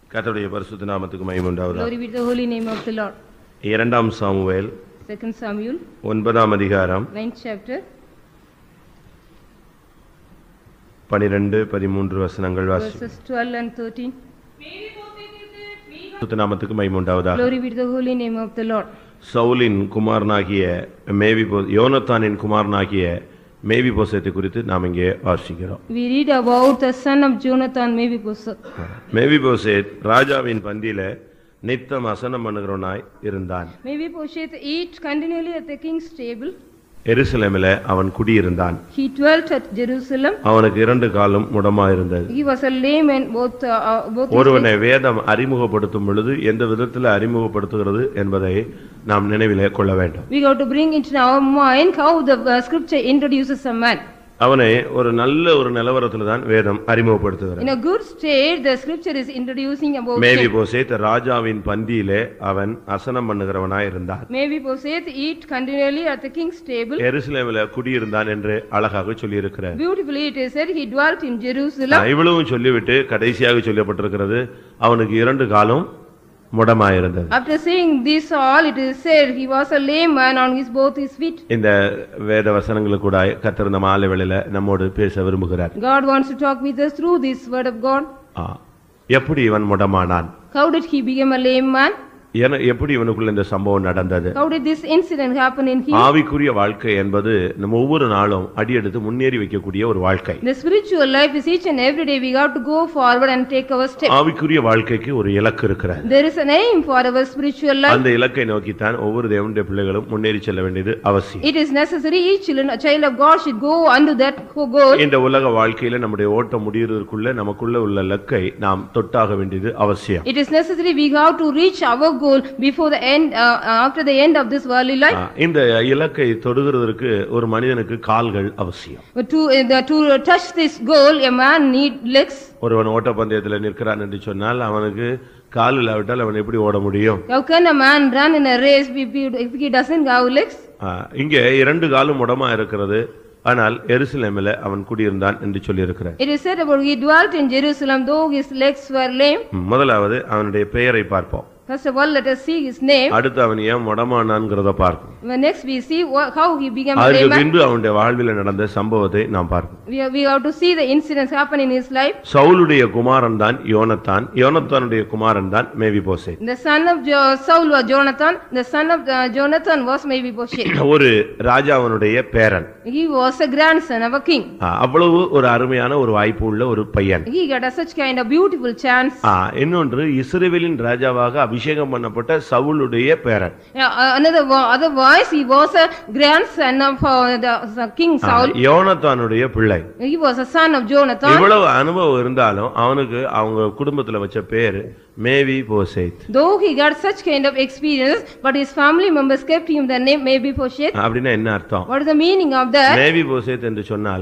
கர்த்தருடைய பரிசுத்த நாமத்துக்கு மகிமை உண்டாவதாக Glory be to the holy name of the Lord. இரண்டாம் சாமுவேல் Second Samuel, ஒன்பதாம் அதிகாரம் ninth chapter, பனிரெண்டு பதிமூன்று வசனங்கள் வாசி verses 12 and 13. பரிசுத்த நாமத்துக்கு மகிமை உண்டாவதாக Glory be to the holy name of the Lord. சவுலின் குமாரனாகிய மேவி யோனத்தானின் குமாரனாகிய மேவி போசத்தை குறித்து நாம் இங்கே வாசிக்கிறோம் We read about the son of Jonathan, maybe மேவி போசேத் ராஜாவின் பந்தியில நித்தம் அசனம் பண்ணுகிறவனாய் இருந்தான் Maybe Posheth eat continually at the king's table. எருசலேமில அவன் குடியிருந்தான் He dwelt at Jerusalem. அவனுக்கு இரண்டு காலும் முடமாயிருந்தது He was a layman, both, uh, uh, both his ஒருவனை வேதம் அறிமுகப்படுத்தும் பொழுது எந்த விதத்தில் அறிமுகப்படுத்துகிறது என்பதை நாம் நினைவிலே கொள்ள வேண்டும் We got to bring into our mind how the uh, scripture introduces a man. அவனை ஒரு நல்ல ஒரு நிலவரத்துல தான் வேதம் அறிமுகப்படுத்துகிறது In a good state, the scripture is introducing about மேவி him. போசேத் ராஜாவின் பந்தியிலே அவன் அசனம் பண்ணுகிறவனாய் இருந்தான் Maybe Poseth eat continually at the king's table. எருசலேமில குடியிருந்தான் என்று அழகாக சொல்லியிருக்கிறார் Beautifully it is said, he dwelt in Jerusalem. இவ்வளவும் சொல்லிவிட்டு கடைசியாக சொல்லப்பட்டிருக்கிறது அவனுக்கு இரண்டு காலும் முடமாயிருந்தது After saying this all, it is said, he was a lame man on his both his feet. இந்த வேத வசனங்களுக்கு கூட கர்த்தர் இந்த மாலை வேளையில நம்மோடு பேச விரும்புகிறார் God wants to talk with us through this word of God. ஆ. எப்படி இவன் முடமானான் How did he become a lame man? என- எப்படி இவனுக்குள்ள இந்த சம்பவம் நடந்தது How did this incident happen in him? ஆவிக்குரிய வாழ்க்கை என்பது நம்ம ஒவ்வொரு நாளும் அடியெடுத்து முன்னேறி வைக்கக்கூடிய ஒரு வாழ்க்கை The spiritual life is each and every day we got to go forward and take our step. ஆவிக்குரிய வாழ்க்கைக்கு ஒரு இலக்கு இருக்கிறது There is an aim for our spiritual life. அந்த இலக்கை நோக்கித்தான் ஒவ்வொரு தேவனுடைய பிள்ளைகளும் முன்னேறி செல்ல வேண்டியது அவசியம் It is necessary each children, a child of God should go unto that goal. இந்த உலக வாழ்க்கையில நம்முடைய ஓட்டம் முடியறதுக்குள்ள நமக்குள்ள உள்ள இலக்கை நாம் தொட்டாக வேண்டியது அவசியம் It is necessary we have to reach our goal before the end, uh, after the end of this worldly life. ஆ, இந்த இலக்கை தொடுகிறதற்கு ஒரு மனிதனுக்கு கால்கள் அவசியம் But to, uh, the- to touch this goal, a man need legs. ஒருவன் ஓட்டப்பந்தயத்துல நிற்கிறான் என்று சொன்னால் அவனுக்கு கால் இல்லாவிட்டால் அவன் எப்படி ஓட முடியும் How can a man run in a race if he, if he doesn't have legs? ஆ, இங்கே இரண்டு காலும் முடமா இருக்கிறது ஆனால் எருசலேமில் அவன் குடியிருந்தான் என்று சொல்லியிருக்கிறார் It is said about he dwelt in Jerusalem though his legs were lame. ம், முதலாவது அவனுடைய பெயரை பார்ப்போம் First of all, let us see his name. அடுத்து அவன் ஏன் முடமானான்ங்கிறத பார்ப்போம் Well, Next we see wha- how he became a அதற்கு lame man. பின்பு அவனுடைய வாழ்வில் நடந்த சம்பவத்தை நாம் பார்ப்போம் We have, we have to see the incidents happen in his life. சவுலுடைய குமாரன் தான் யோனத்தான் யோனத்தானுடைய குமாரன் தான் மேவி போசே The son of Jo- Saul was Jonathan, the son of uh, Jonathan was maybe Bosheth. ஒரு ராஜாவனுடைய பேரன் He was a grandson of a king. ஆ, அவ்வளவு ஒரு அருமையான ஒரு வாய்ப்பு உள்ள ஒரு பையன் He got a such kind of beautiful chance. ஆ, இன்னொன்று இஸ்ரவேலின் ராஜாவாக அபிஷேகம் பண்ணப்பட்ட சவுலுடைய பேரன் Yeah, uh, Another, wo- otherwise, he was a grandson of uh, the the king ah, Saul. யோனத்தானுடைய பிள்ளை He was a son of Jonathan. இவ்வளவு அனுபவம் இருந்தாலும் அவனுக்கு அவங்க குடும்பத்துல வச்ச பேரு மேவி போசேத் Though he got such kind of experience, but his family members kept him the name maybe Bosheth. அப்படின்னா என்ன அர்த்தம் What is the meaning of that? மேவி போசேத் என்று சொன்னால்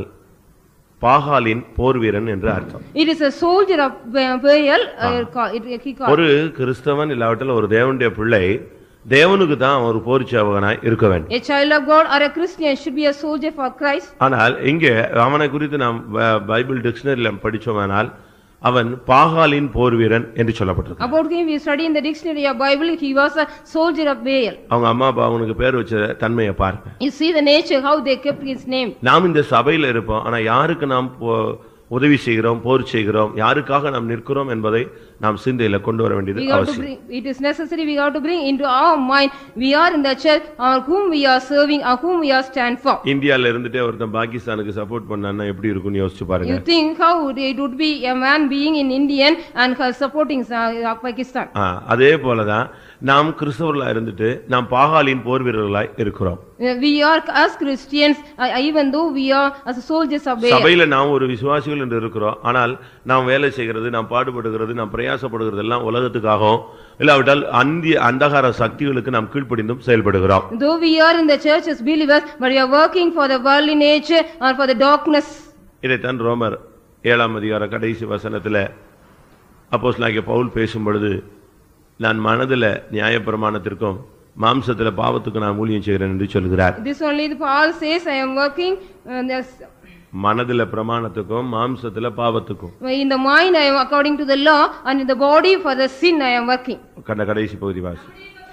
பாகாலின் போர் வீரன் என்று அர்த்தம் It is a soldier of Ba- Baal, uh, call- it- he called. ஒரு கிறிஸ்தவன் இல்லாவிட்டால் ஒரு தேவனுடைய பிள்ளை தேவனுக்கு தான் ஒரு போர் சேவகனாய் இருக்க வேண்டும் A child of God or a Christian should be a soldier for Christ. ஆனால் இங்கே அவனை குறித்து நாம் ப- பைபிள் டிக்ஷனரியில் படிச்சோமானால் அவன் பாகாலின் போர் வீரன் என்று சொல்லப்பட்டிருக்கு About him, we study in the dictionary of Bible, he was a soldier of Baal. அவங்க அம்மா அப்பா அவனுக்கு பேர் வச்ச தன்மையை பாருங்க You see the nature, how they kept his name. நாம் இந்த சபையில இருப்போம் ஆனா யாருக்கு நாம் போ- உதவி செய்கிறோம் போர் செய்கிறோம் யாருக்காக நாம் நிற்கிறோம் என்பதை நாம் சிந்தையில கொண்டு வர வேண்டியது We have to அவசியம் bring, it is necessary, we have to bring into our mind, we are in the church, or whom we are serving, or whom we are stand for. இந்தியால இருந்துட்டே ஒருத்தன் பாகிஸ்தானுக்கு சப்போர்ட் பண்ணான்னா எப்படி இருக்கும்னு யோசிச்சு பாருங்க You think how would it would be a man being in Indian and her supporting uh, Pakistan? ஆ, அதே போலதான் நாம் கிறிஸ்தவர்களா இருந்துட்டு நாம் பாகாலின் போர் வீரர்களாய் இருக்கிறோம் Uh, We are as Christians, uh, even though we are as soldiers of Baal. சபையில நாம் ஒரு விசுவாசிகள் என்று இருக்கிறோம் ஆனால் நாம் வேலை செய்கிறது நாம் பாடுபடுகிறது நாம் பிரயாசப்படுகிறது எல்லாம் உலகத்துக்காகவும் இல்லாவிட்டால் அந்திய அந்தகார சக்திகளுக்கு நாம் கீழ்ப்படிந்தும் செயல்படுகிறோம் Though we are in the church as believers, but we are working for the worldly nature or for the darkness. இதைத்தான் ரோமர் ஏழாம் அதிகார கடைசி வசனத்துல அப்போஸ்தலனாகிய பவுல் பேசும் பொழுது நான் மனதுல நியாயப்பிரமாணத்திற்கும் மாம்சத்துல பாவத்துக்கு நான் ஊழியம் செய்கிறேன் என்று சொல்கிறார் This only the Paul says, I am working, uh, this- மனதுல பிரமாணத்துக்கும் மாம்சத்துல பாவத்துக்கும் In the mind I am according to the law and in the body for the sin I am working. கண்ட கடைசி பகுதி வாசி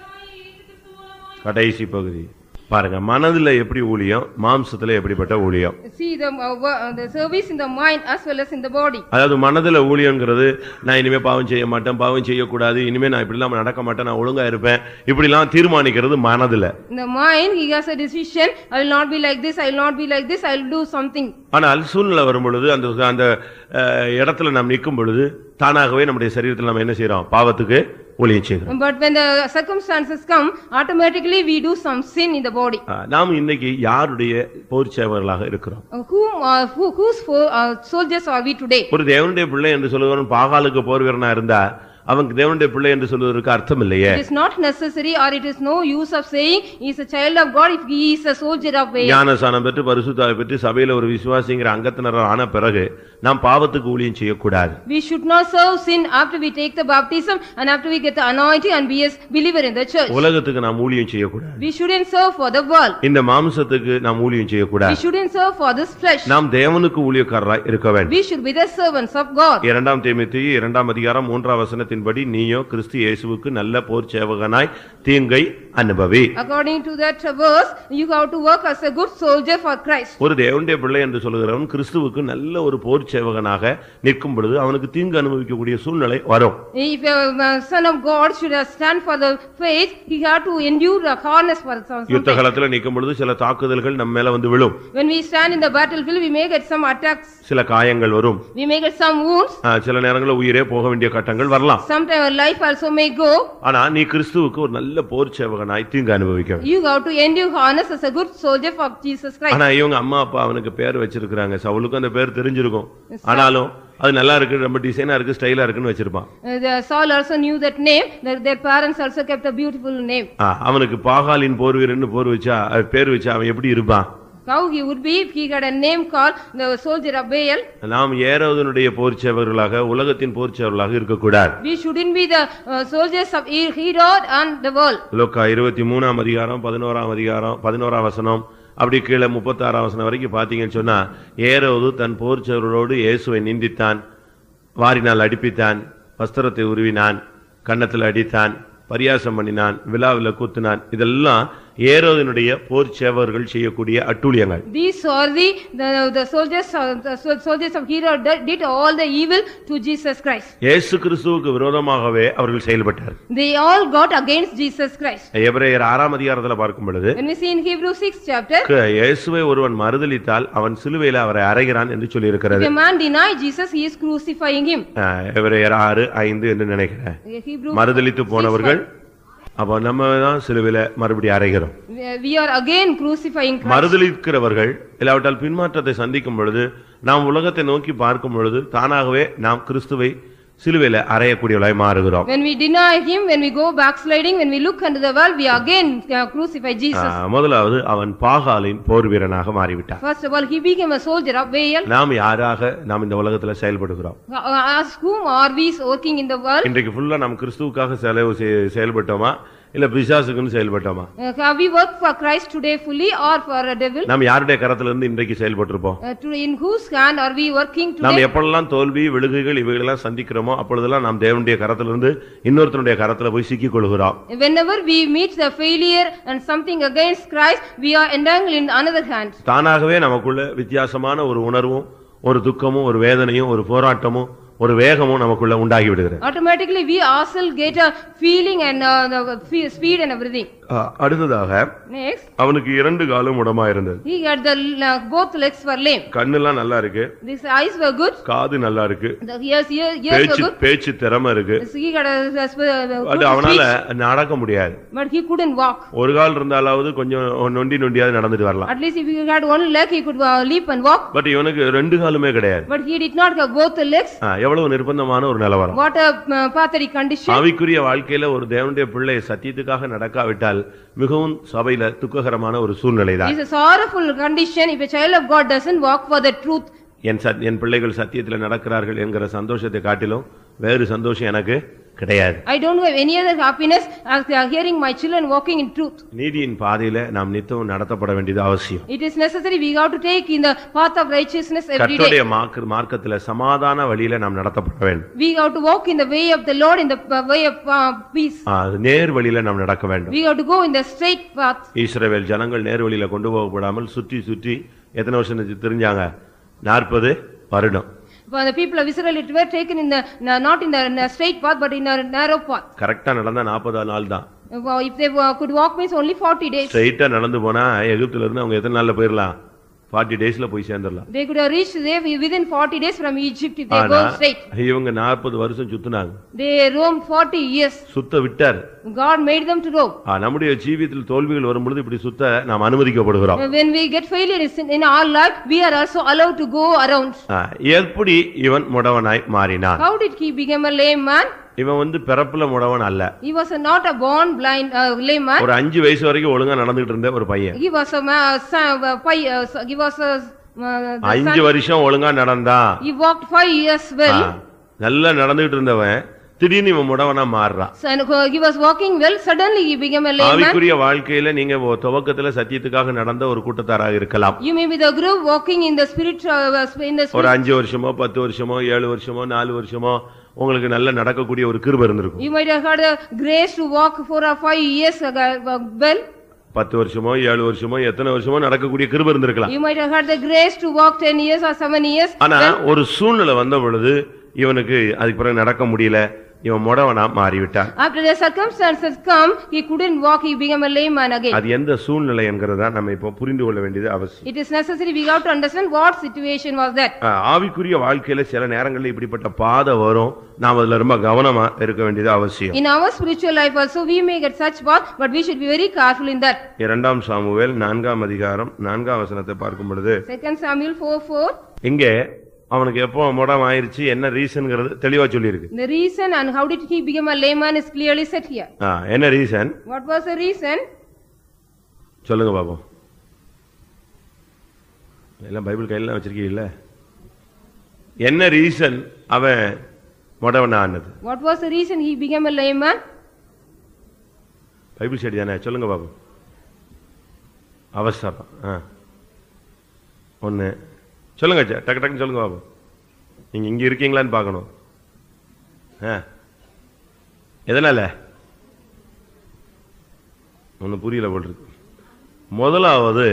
கடைசி பகுதி பாருங்க மனதுல எப்படி ஊழியம் மாம்சத்துல எப்படிப்பட்ட ஊழியம் See the, uh, wo- uh, the service in the mind as well as in the body. அதாவது மனதுல ஊழியங்கிறது நான் இனிமே பாவம் செய்ய மாட்டேன் பாவம் செய்யக்கூடாது இனிமே நான் இப்படிலாம் நடக்க மாட்டேன் நான் ஒழுங்கா இருப்பேன் இப்படிலாம் தீர்மானிக்கிறது மனதுல In the mind, he has a decision, I will not be like this, I will not be like this, I will do something. ஆனால் சூழ்நிலை வரும் பொழுது அந்த அந்த அஹ், இடத்துல நாம் நிற்கும் பொழுது தானாகவே நம்முடைய சரீரத்தில் நம்ம என்ன செய்றோம் பாவத்துக்கு ஊழியம் செய்கிறோம் But when the circumstances come, automatically we do some sin in the body. அஹ், நாம் இன்னைக்கு யாருடைய போர் சேவர்களாக இருக்கிறோம் Uh, Whom, uh, who, whose fo- uh, soldiers are we today? ஒரு தேவனுடைய பிள்ளை என்று சொல்லுவவன் பாகாலுக்கு போர் வீரனா இருந்தா அவனுக்கு தேவனுடைய பிள்ளை என்று சொல்வதற்கு அர்த்தம் இல்லையே It is not necessary or it is no use of saying he is a child of God if he is a soldier of faith. ஞானசானம் பெற்று பரிசுத்தாவை பெற்று சபையில ஒரு விசுவாசிங்கிற அங்கத்தினர் ஆன பிறகு நாம் பாவத்துக்கு ஊழியம் செய்யக்கூடாது We should not serve sin after we take the baptism and after we get the anointing and be a believer in the church. உலகத்துக்கு நாம் ஊழியம் செய்யக்கூடாது We shouldn't serve for the world. இந்த மாம்சத்துக்கு நாம் ஊழியம் We செய்யக்கூடாது shouldn't serve for this flesh. நாம் தேவனுக்கு ஊழியக்காரராய் இருக்க வேண்டும் We should be the servants of God. இரண்டாம் தீமோத்தேயு இரண்டாம் அதிகாரம் மூன்றாம் வசனத்தின்படி நீயோ கிறிஸ்து இயேசுவுக்கு நல்ல போர் சேவகனாய் தீங்கை அனுபவி According to that verse, you have to work as a good soldier for Christ. ஒரு தேவனுடைய பிள்ளை என்று சொல்லுகிறவன் கிறிஸ்துவுக்கு நல்ல ஒரு போர் சேவகனாக நிற்கும் பொழுது அவனுக்கு தீங்கு அனுபவிக்கக்கூடிய சூழ்நிலை வரும் If a uh, son of God should uh, stand for the faith, he had to endure the harness for some- யுத்த something. காலத்துல நிற்கும் பொழுது சில தாக்குதல்கள் நம்ம மேல வந்து விழும் When we stand in the battlefield, we may get some attacks, சில காயங்கள் வரும் we may get some wounds, ஆ, சில நேரங்களில் உயிரே போக வேண்டிய கட்டங்கள் வரலாம் sometime our life also may go. ஆனா நீ கிறிஸ்துவுக்கு ஒரு நல்ல போர் சேவகனாய் தீங்கு அனுபவிக்க வேண்டும். You have to endure harness as a good soldier for Jesus Christ. ஆனா இவங்க அம்மா அப்பா அவனுக்கு பேர் வச்சிருக்காங்க சவுலுக்கும் அந்த பேர் தெரிஞ்சிருக்கும் ஆனாலும் அது நல்லா இருக்கு ரொம்ப டிசைனா இருக்கு ஸ்டைலா இருக்குன்னு வச்சிருப்பான் Uh, the Saul also knew that name, that their parents also kept a beautiful name. ஆ, அவனுக்கு பாகாலின் போர் வீரன்னு போர் வச்சா அது பேர் வச்சா அவன் எப்படி இருப்பான் How he would be if he had a name called the soldier of Baal. நாம் ஏரோதனுடைய போர் சேவர்களாக உலகத்தின் போர் சேவர்களாக இருக்கக்கூடாது We shouldn't be the uh, soldiers of He- Herod and the world. லோக்கா இருபத்தி மூணாம் அதிகாரம் பதினோராம் அதிகாரம் பதினோராம் வசனம் அப்படி கீழே முப்பத்தாறாம் வசனம் வரைக்கும் பாத்தீங்கன்னு சொன்னா ஏரோது தன் போர் சேவர்களோடு இயேசுவை நிந்தித்தான் வாரினால் அடிப்பித்தான் வஸ்திரத்தை உருவினான் கன்னத்தில் அடித்தான் பரியாசம் பண்ணினான் விழாவில் குத்தினான் இதெல்லாம் ஏரோதினுடைய போர் சேவர்கள் செய்யக்கூடிய அட்டூழியங்கள் These are the, the, the soldiers, uh, the sol- soldiers of Herod that did all the evil to Jesus Christ. இயேசு கிறிஸ்துவுக்கு விரோதமாகவே அவர்கள் செயல்பட்டார் They all got against Jesus Christ. எபிரேயர் ஆறாம் அதிகாரத்துல பார்க்கும் பொழுது When we see in Hebrews six chapter, க- இயேசுவை ஒருவன் மறுதலித்தால் அவன் சிலுவையில அவரை அறைகிறான் என்று if சொல்லியிருக்கிறது a man deny Jesus, he is crucifying him. அஹ், எபிரேயர் ஆறு ஐந்து என்று நினைக்கிறேன் Hebrews மறுதலித்து போனவர்கள் அப்ப நம்ம தான் சிலுவையில மறுபடியும் அறைகிறோம் We we are again crucifying Christ. மறுதலிக்கிறவர்கள் இல்லாவிட்டால் பின்மாற்றத்தை சந்திக்கும் பொழுது நாம் உலகத்தை நோக்கி பார்க்கும் பொழுது தானாகவே நாம் கிறிஸ்துவை சிலுவையில அறையக்கூடியவளாய் மாறுகிறோம் When we deny him, when we go backsliding, when we look unto the world, we again uh, crucify Jesus. அஹ், முதலாவது அவன் பாகாலின் போர் வீரனாக மாறிவிட்டான் First of all, he became a soldier of Baal. நாம் யாராக நாம் இந்த உலகத்துல செயல்படுகிறோம் Uh, As whom are we working in the world? இன்றைக்கு ஃபுல்லா நாம் கிறிஸ்துவுக்காக செலவு செய்- செயல்பட்டோமா இல்ல பிசாசுக்குன்னு செயல்பட்டோமா Uh, Have we worked for Christ today fully or for a devil? நாம் யாருடைய கரத்துல இருந்து இன்றைக்கு செயல்பட்டிருப்போம் Uh, to- In whose hand are we working நாம் today? எப்பெல்லாம் தோல்வி விழுகுகள் இவைகளெல்லாம் சந்திக்கிறோமோ அப்பொழுதெல்லாம் நாம் தேவனுடைய கரத்திலிருந்து இன்னொருத்தனுடைய கரத்துல போய் சிக்கிக் கொள்கிறோம் Whenever we meet the failure and something against Christ, we are entangled in another hand. தானாகவே நமக்குள்ள வித்தியாசமான ஒரு உணர்வும் ஒரு துக்கமும் ஒரு வேதனையும் ஒரு போராட்டமும் ஒரு வேகமும் நமக்குள்ள உண்டாகி விடுகிறது Automatically, we ourselves get a feeling and uh, the fe- speed and everything. அஹ், அடுத்ததாக Next, அவனுக்கு இரண்டு காலும் உடமா இருந்தது he had the, uh, both legs were lame. கண்ணெல்லாம் நல்லா இருக்கு His eyes were good, காது நல்லா இருக்கு the ears, ear- ears were பேச்சு good. பேச்சு திறமை இருக்கு He had a, a sp- a but good அவனால speech, நடக்க முடியாது but he couldn't walk. ஒரு கால் இருந்தாலாவது கொஞ்சம் நொண்டி நொண்டியாவது நடந்துட்டு வரலாம் At least if he had one leg, he could uh, leap and walk, but இவனுக்கு ரெண்டு காலுமே கிடையாது but he did not have both the legs. ஆ, எவ்வளவு நிர்பந்தமான ஒரு நிலவரம் What a uh, pathetic condition. ஆவிக்குரிய வாழ்க்கையில ஒரு தேவனுடைய பிள்ளை சத்தியத்துக்காக நடக்காவிட்டால் மிகவும் சபையில துக்ககரமான ஒரு சூழ்நிலை தான் It's a sorrowful condition if a child of God doesn't walk for the truth. என் சத்- என் பிள்ளைகள் சத்தியத்துல நடக்கிறார்கள் என்கிற சந்தோஷத்தை காட்டிலும் வேறு சந்தோஷம் எனக்கு கிடையாது I don't have any other happiness as they are hearing my children walking in truth. நீதியின் பாதையில நாம் நித்தமும் நடத்தப்பட வேண்டியது அவசியம் It is necessary, we have to take in the path of righteousness every day. கர்த்தருடைய மார்க்க- மார்க்கத்துல சமாதான வழியில நாம் நடத்தப்பட வேண்டும் We have to walk in the way of the Lord, in the uh, way of uh, peace. ஆ, அது நேர் வழியில நாம் நடக்க வேண்டும் We have to go in the straight path. ஈஸ்ரவேல் ஜனங்கள் நேர் வழியில கொண்டு போகப்படாமல் சுற்றி சுற்றி எத்தனை வருஷம் கழிச்சு தெரிஞ்சாங்க நாற்பது வருடம் For the people of Israel, it were taken in the, not in the straight path, but in a narrow path. கரெக்டா நடந்தா நாற்பது நாள் தான் Uh, If they uh, could walk means only forty days. ஸ்ட்ரைட்டா நடந்து போனா எகிப்துல இருந்து அவங்க எத்தனை நாள்ல போயிடலாம் ஃபார்ட்டி டேஸ்ல போய் சேர்ந்துடலாம் They could have reached there within forty days from Egypt if they ஆனா go straight. இவங்க நாற்பது வருஷம் சுத்தினாங்க They roamed forty years. சுத்த விட்டார் God made them to roam. ஆ, நம்முடைய ஜீவியத்தில் தோல்விகள் வரும்பொழுது இப்படி சுத்த நாம் அனுமதிக்கப்படுகிறோம் When we get failure in in our life, we are also allowed to go around. ஆ, எப்படி இவன் முடவனாய் மாறினான் How did he become a lame man? இவன் வந்து பிறப்புல முடவன் அல்ல He was a- not a born blind uh, lame man. ஒரு அஞ்சு வயசு வரைக்கும் ஒழுங்கா நடந்துகிட்டு இருந்த ஒரு பையன் He was a ma- son, uh, pi- uh, so- he was a, uh, the அஞ்சு son. வருஷம் ஒழுங்கா நடந்தான் He walked five years ah, well. நல்லா நடந்துகிட்டு இருந்தவன் திடீர்னு இவன் முடவனா மாறுறான் So, and uh, he was walking well, suddenly he became a lame man. ஆவிக்குரிய வாழ்க்கையில நீங்க ஒ- துவக்கத்துல சத்தியத்துக்காக நடந்த ஒரு கூட்டத்தாராக இருக்கலாம் You may be the group walking in the spirit, uh, in the ஒரு spirit. அஞ்சு வருஷமோ பத்து வருஷமோ ஏழு வருஷமோ நாலு வருஷமோ உங்களுக்கு நல்ல நடக்கக்கூடிய ஒரு கிருபை இருந்திருக்கும் You might have had a grace to walk for a five years uh, uh, well. பத்து வருஷமோ ஏழு வருஷமோ எத்தனை வருஷமோ நடக்கக்கூடிய கிருபை இருந்திருக்கலாம் You might have had the grace to walk ten years or seven years. ஆனா ஒரு சூழ்நிலை வந்த பொழுது இவனுக்கு அதுக்கு பிறகு நடக்க முடியல இவன் முடவனா மாறிவிட்டான் After the circumstances come, he couldn't walk, he became a lame man again. அது எந்த சூழ்நிலை என்கிறதா நம்ம இப்போ புரிந்து கொள்ள வேண்டியது அவசியம் It is necessary, we have to understand what situation was that. ஆ, ஆவிக்குரிய வாழ்க்கையில சில நேரங்கள்ல இப்படிப்பட்ட பாதை வரும் நாம் அதுல ரொம்ப கவனமா இருக்க வேண்டியது அவசியம் In our spiritual life also, we may get such path, but we should be very careful in that. இரண்டாம் சாமுவேல் நான்காம் அதிகாரம் நான்காம் வசனத்தை பார்க்கும் பொழுது Second Samuel four four, இங்கே அவனுக்கு எப்போ முடம் ஆயிருச்சு என்ன ரீசன்ங்கிறது தெளிவா சொல்லியிருக்கு the reason and how did he become a layman is clearly set here. ஆ, என்ன reason What was the reason? சொல்லுங்க பாப்போம் எல்லாம் பைபிள் கையில வச்சிருக்கீங்கல்ல என்ன ரீசன் அவன் முடவனானது What was the reason he became a layman? Bible study தானே சொல்லுங்க பாப்போம் அவசரம் ஆ ஒன்று சொல்லுங்க அச்சா, டக்கு டக்குன்னு சொல்லுங்க பாப்போம் நீங்க இங்க இருக்கீங்களான்னு பார்க்கணும் ஆ எதனால ஒன்றும் புரியல போட்டிருக்கு முதலாவது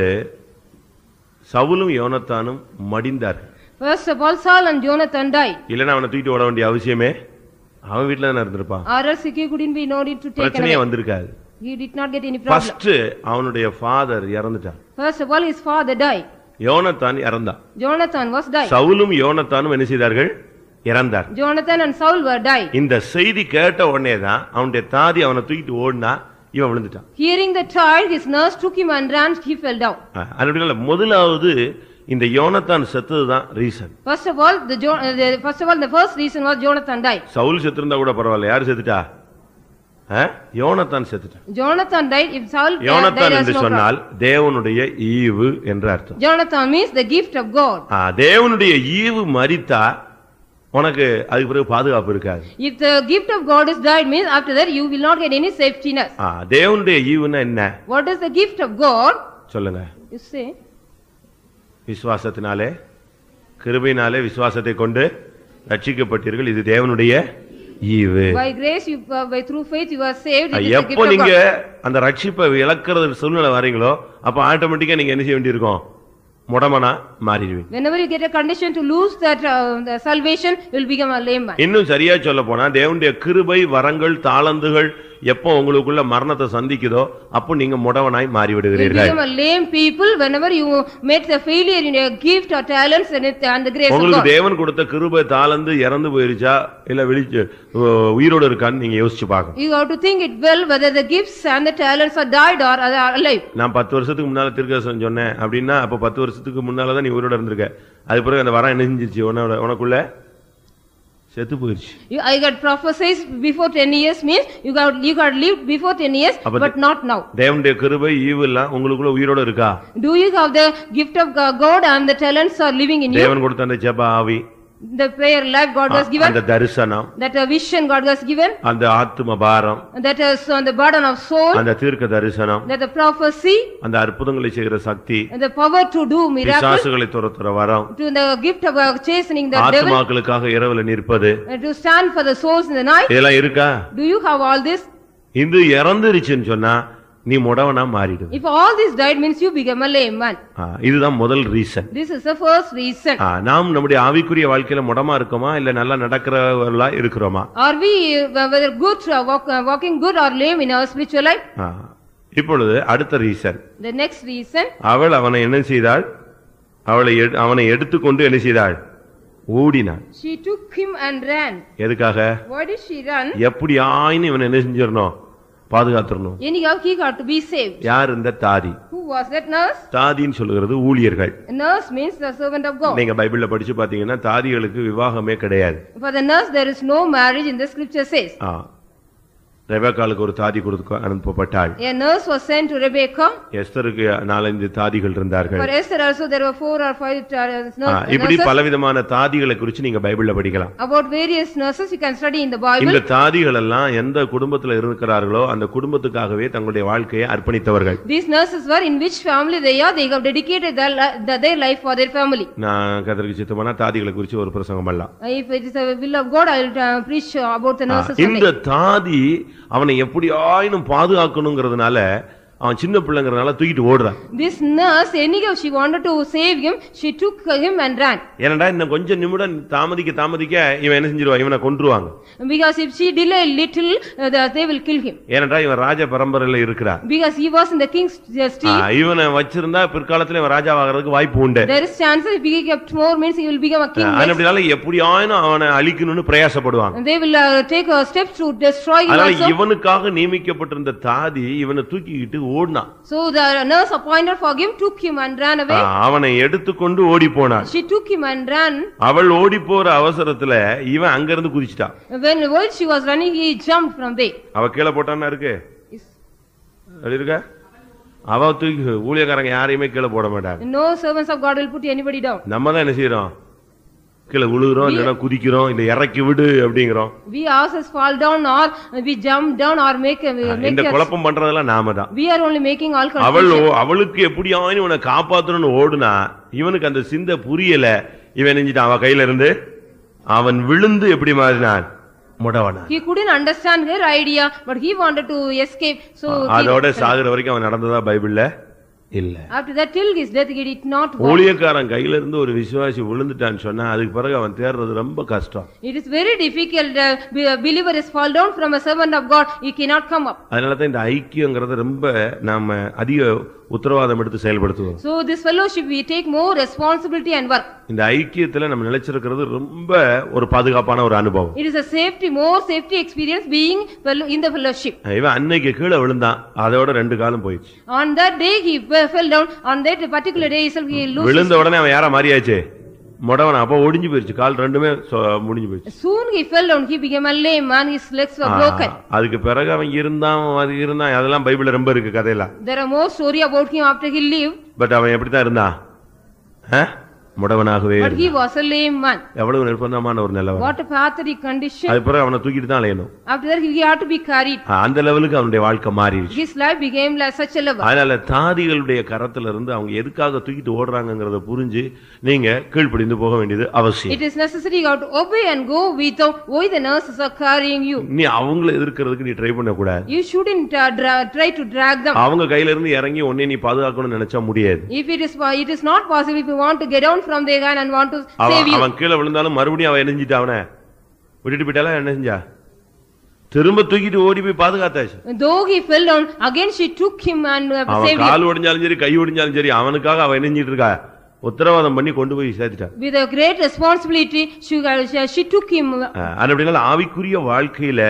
சவுலும் யோனத்தானும் மடிந்தார் First of all, Saul and Jonathan died. இல்லைன்னா அவனை தூக்கிட்டு ஓட வேண்டிய அவசியமே அவன் வீட்டில் தானே இருந்திருப்பான் Or else he couldn't be no need to take பிரச்சனையே away. வந்திருக்காது He did not get any problem. First அவனுடைய ஃபாதர் இறந்துட்டான் First of all, his father died. யோனத்தான் இறந்தான் Jonathan was died. சவுலும் யோனத்தானும் என்ன செய்தார்கள் இறந்தார் Jonathan and Saul were died. இந்த செய்தி கேட்ட உடனே தான் அவனுடைய தாதி அவனை தூக்கிட்டு ஓடினா இவன் விழுந்துட்டான் Hearing the child, his nurse took him and ran, he fell down. அஹ், அது அப்படி இல்ல, முதலாவது இந்த யோனத்தான் செத்ததுதான் reason First of all, the Jo- uh, the- first of all, the first reason was Jonathan died. சவுல் செத்திருந்தா கூட பரவாயில்ல யாரு செத்துட்டா அஹ், யோனத்தான் செத்துட்டான் Jonathan died, if Saul uh, died, Jonathan there என்று was no problem. சொன்னால் தேவனுடைய ஈவு என்று அர்த்தம் Jonathan means the gift of God. ஆ, தேவனுடைய ஈவு மரித்தா உனக்கு அதுக்கு பிறகு பாதுகாப்பு இருக்காது If the gift of God is died means after that you will not get any safetyness. ஆ, தேவனுடைய ஈவுன்னா என்ன What is the gift of God? சொல்லுங்க You say, விசுவாசத்தினாலே கிருபையினாலே விசுவாசத்தை கொண்டு ரட்சிக்கப்பட்டீர்கள் இது தேவனுடைய ஈவு by grace you, uh, by through faith you are saved. It is the gift எப்போ of நீங்க God. அந்த ரட்சிப்பை இழக்கிறது சூழ்நிலை வரீங்களோ அப்ப ஆட்டோமேட்டிக்கா நீங்க என்ன செய்ய வேண்டியிருக்கும் முடமனா மாறிடுவீங்க Whenever you get a condition to lose that uh, the salvation, you will become a lame man. இன்னும் சரியா சொல்ல போனா தேவனுடைய கிருபை வரங்கள் தாளந்துகள் எப்போ உங்களுக்குள்ள மரணத்தை சந்திக்குதோ அப்போ நீங்க முடவனாய் You மாறி will விடுகிறீர்கள் become a lame people whenever you make the failure in your gift or talents and it- and the grace of உங்களுக்கு God. தேவன் கொடுத்த கிருபை தாளந்து இறந்து போயிருச்சா இல்ல விழிச்சு உ- உயிரோடு இருக்கான்னு நீங்க யோசிச்சு பார்க்கணும் You have to think it well whether the gifts and the talents are died or are alive. நான் பத்து வருஷத்துக்கு முன்னால திருக்கசம் சொன்னேன் அப்படின்னா அப்ப பத்து வருஷத்துக்கு முன்னாலதான் நீ உயிரோட இருந்திருக்க அது பிறகு அந்த வரம் என்ன செஞ்சிருச்சு உன்னோட உனக்குள்ள செத்து போயிருச்சு You, I got prophesied before ten years means you got, you got lived before ten years, அப்ப but not now. தேவனுடைய கிருபை ஈவு எல்லாம் உங்களுக்குள்ள உயிரோட இருக்கா Do you have the gift of Go- God and the talents are living in you? தேவன் கொடுத்த அந்த ஜெப ஆவி The prayer life God has given, அந்த தரிசனம் that a vision God has given, அந்த ஆத்தும பாரம் that is on the burden of soul, அந்த தீர்க்க தரிசனம் that the prophecy, அந்த அற்புதங்களை செய்கிற சக்தி and the power to do miracles, பிசாசுகளை துரத்துற வரம் to the gift of uh, chastening the devil, ஆத்துமாக்களுக்காக இரவுல நிற்பது and to stand for the souls in the night. இதெல்லாம் இருக்கா Do you have all this? இது இறந்துருச்சுன்னு சொன்னா நீ முடவனா மாறிடுவ If all this died means you become a lame man. ஆ, இதுதான் முதல் reason This is the first reason. நாம் நம்முடைய ஆவிக்குரிய வாழ்க்கையில முடமா இருக்கோமா இல்ல நல்லா நடக்கிறவர்களா இருக்கிறோமா Are we uh, whether good, uh, walk- uh, walking good or lame in our spiritual life? ஆ, இப்பொழுது அடுத்த ரீசன் The next reason, அவள் அவனை என்ன செய்தாள் அவளை எடு- அவனை எடுத்துக்கொண்டு என்ன செய்தாள் ஓடினாள் she took him and ran. எதுக்காக Why did she run? எப்படி ஆயின்னு இவன் என்ன செஞ்சிடணும் பாதுகாத்துறணும் Anyhow, he got to be saved. யார் இந்த தாதி Who was that nurse? தாதின்னு சொல்லுகிறது ஊழியர்கள் A nurse means the servant of God. நீங்க பைபிள்ல படிச்சு பாத்தீங்கன்னா தாதிகளுக்கு விவாகமே கிடையாது For the nurse, there is no marriage in the scripture says. ஆ. ரெபெக்காளுக்கு ஒரு தாதி கொடுக்க அனுப்பப்பட்டாள் A nurse was sent to Rebecca. எஸ்தருக்கு நாலஞ்சு தாதிகள் இருந்தார்கள் For Esther also, there were four or five uh, ah, nurse- இப்படி nurses. பலவிதமான தாதிகளை குறிச்சு நீங்க பைபிள்ல படிக்கலாம் About various nurses, you can study in the Bible. இந்த தாதிகள் எல்லாம் எந்த குடும்பத்துல இருக்கிறார்களோ அந்த குடும்பத்துக்காகவே தங்களுடைய வாழ்க்கையை அர்ப்பணித்தவர்கள் These nurses were in which family they are, they have dedicated their, li- the- their life for their family. நான் கதற்கு சித்தமான தாதிகளை குறிச்சு ஒரு பிரசங்கம் பண்ணலாம் If it is the will of God, I will uh, preach uh, about the ah, nurses. இந்த today. தாதி அவனை எப்படி ஆயினும் பாதுகாக்கணுங்கிறதுனால அவன் சின்ன பிள்ளைங்கிறதுனால தூக்கிட்டு ஓடுறான் This nurse, anyhow, she wanted to save him, she took him and ran. ஏனடா இன்னும் கொஞ்சம் நிமிடம் தாமதிக்க தாமதிக்க இவன் என்ன செஞ்சிருவான் இவனை கொன்றுவாங்க Because if she delay little, uh, the- they will kill him. ஏனடா இவன் ராஜ பரம்பரையில இருக்கிறான் Because he was in the king's uh, ah, street. இவனை வச்சிருந்தா பிற்காலத்துல இவன் ராஜாவாகிறதுக்கு வாய்ப்பு உண்டு There is chances if he kept more means he will become a king. next. அப்படினால எப்படி ஆயினும் அவனை அழிக்கணும்னு பிரயாசப்படுவாங்க And they will uh, take uh, steps to destroy him அதனால also. இவனுக்காக நியமிக்கப்பட்டிருந்த தாதி இவனை தூக்கிக்கிட்டு ஓடினான் So the nurse appointed for him took him and ran ah, away. அவனை எடுத்துக்கொண்டு ஓடி போனான் She took him and ran. அவள் ஓடி போற அவசரத்துல இவன் அங்கிருந்து குதிச்சிட்டான் When while she was running, he jumped from there. அவ கீழே போட்டான்னா இருக்கு அப்படி இருக்க அவ தூக்கி ஊழியக்காரங்க யாரையுமே கீழே போட மாட்டாங்க No servants of God will put anybody down. நம்ம தான் என்ன செய்யறோம் கீழே விழுகிறோம் இல்லைன்னா குதிக்கிறோம் இல்ல இறக்கி விடு அப்படிங்கிறோம் We ourselves fall down or we jump down or make, a- make இந்த a- குழப்பம் பண்றதெல்லாம் நாம தான் we are only making all அவள் confusion. ஓ- அவளுக்கு எப்படி ஆயினும் இவனை காப்பாத்தணும்னு ஓடுனா இவனுக்கு அந்த சிந்தை புரியல இவன் நெஞ்சிட்டான் அவ கையில இருந்து அவன் விழுந்து எப்படி மாறினான் முடவனா He couldn't understand her idea, but he wanted to escape, so. he- அதோட சாகுற வரைக்கும் அவன் நடந்ததா பைபிள்ல இல்ல After that, till his death, he did not walk. ஊழியக்காரன் கையில இருந்து ஒரு விசுவாசி விழுந்துட்டான்னு சொன்னா அதுக்கு பிறகு அவன் தேடுறது ரொம்ப கஷ்டம் It is very difficult, uh, be- a believer is fall down from a servant of God, he cannot come up. அதனாலதான் இந்த ஐக்கியங்கிறத ரொம்ப நாம அதிக உத்தரவாதம் எடுத்து செயல்படுத்துவோம் So this fellowship, we take more responsibility and work. இந்த ஐக்கியத்துல நம்ம நிலைச்சிருக்கிறது ரொம்ப ஒரு பாதுகாப்பான ஒரு அனுபவம் It is a safety, more safety experience being fellow- in the fellowship. இவன் அன்னைக்கு கீழே விழுந்தான் அதோட ரெண்டு காலம் போயிடுச்சு On that day, he fe- fell down, on that particular day, itself, he lose his விழுந்த உடனே அவன் யாரா மாறியாச்சு முடவன் அப்ப ஒடிஞ்சு போயிருச்சு கால் ரெண்டுமே சொ- முடிஞ்சு போயிருச்சு Soon he fell down, he became a lame man, his legs were broken. ஆ, அதுக்கு பிறகு அவன் இருந்தான் அது இருந்தான் அதெல்லாம் பைபிள்ல ரொம்ப இருக்கு கதையெல்லாம் There are more story about him after he lived, but அவன் எப்படித்தான் இருந்தான் ஆ? முடவனாகவே but இருந்தான். he was a lame man. எவ்வளவு நிர்பந்தமான ஒரு நிலவரம் What a pathetic condition. அது பிறகு அவனை தூக்கிட்டு தான் அலையணும் After that, he had to be carried. ஆ, அந்த லெவலுக்கு அவனுடைய வாழ்க்கை மாறிடுச்சு His life became like such a level. அதனால தாதிகளுடைய கரத்துல இருந்து அவங்க எதுக்காக தூக்கிட்டு ஓடுறாங்கங்கறத புரிஞ்சு நீங்க கீழ்ப்படிந்து போக வேண்டியது அவசியம் It is necessary you have to obey and go without why the nurses are carrying you. நீ அவங்கள எதிர்க்கிறதுக்கு நீ ட்ரை பண்ண கூடாது You shouldn't uh, dra- try to drag them. அவங்க கையில இருந்து இறங்கி உன்னை நீ பாதுகாக்கணும்னு நினைச்சா முடியாது If it is, it is not possible if you want to get down from their hand and want to save அவன் you. அவன் கீழே விழுந்தாலும் மறுபடியும் அவன் எரிஞ்சிட்டா அவனை விட்டுட்டு போயிட்டாலும் என்ன செஞ்சா திரும்ப தூக்கிட்டு ஓடி போய் பாதுகாத்தாச்சு Though he fell down, again she took him and uh, அவன் saved him. கால் ஒடிஞ்சாலும் சரி கை ஒடிஞ்சாலும் சரி அவனுக்காக அவன் எரிஞ்சிட்டு இருக்கா உத்தரவாதம் பண்ணி கொண்டு போய் சேர்த்துட்டா With a great responsibility, she, she- she took him. அது அப்படினால ஆவிக்குரிய வாழ்க்கையில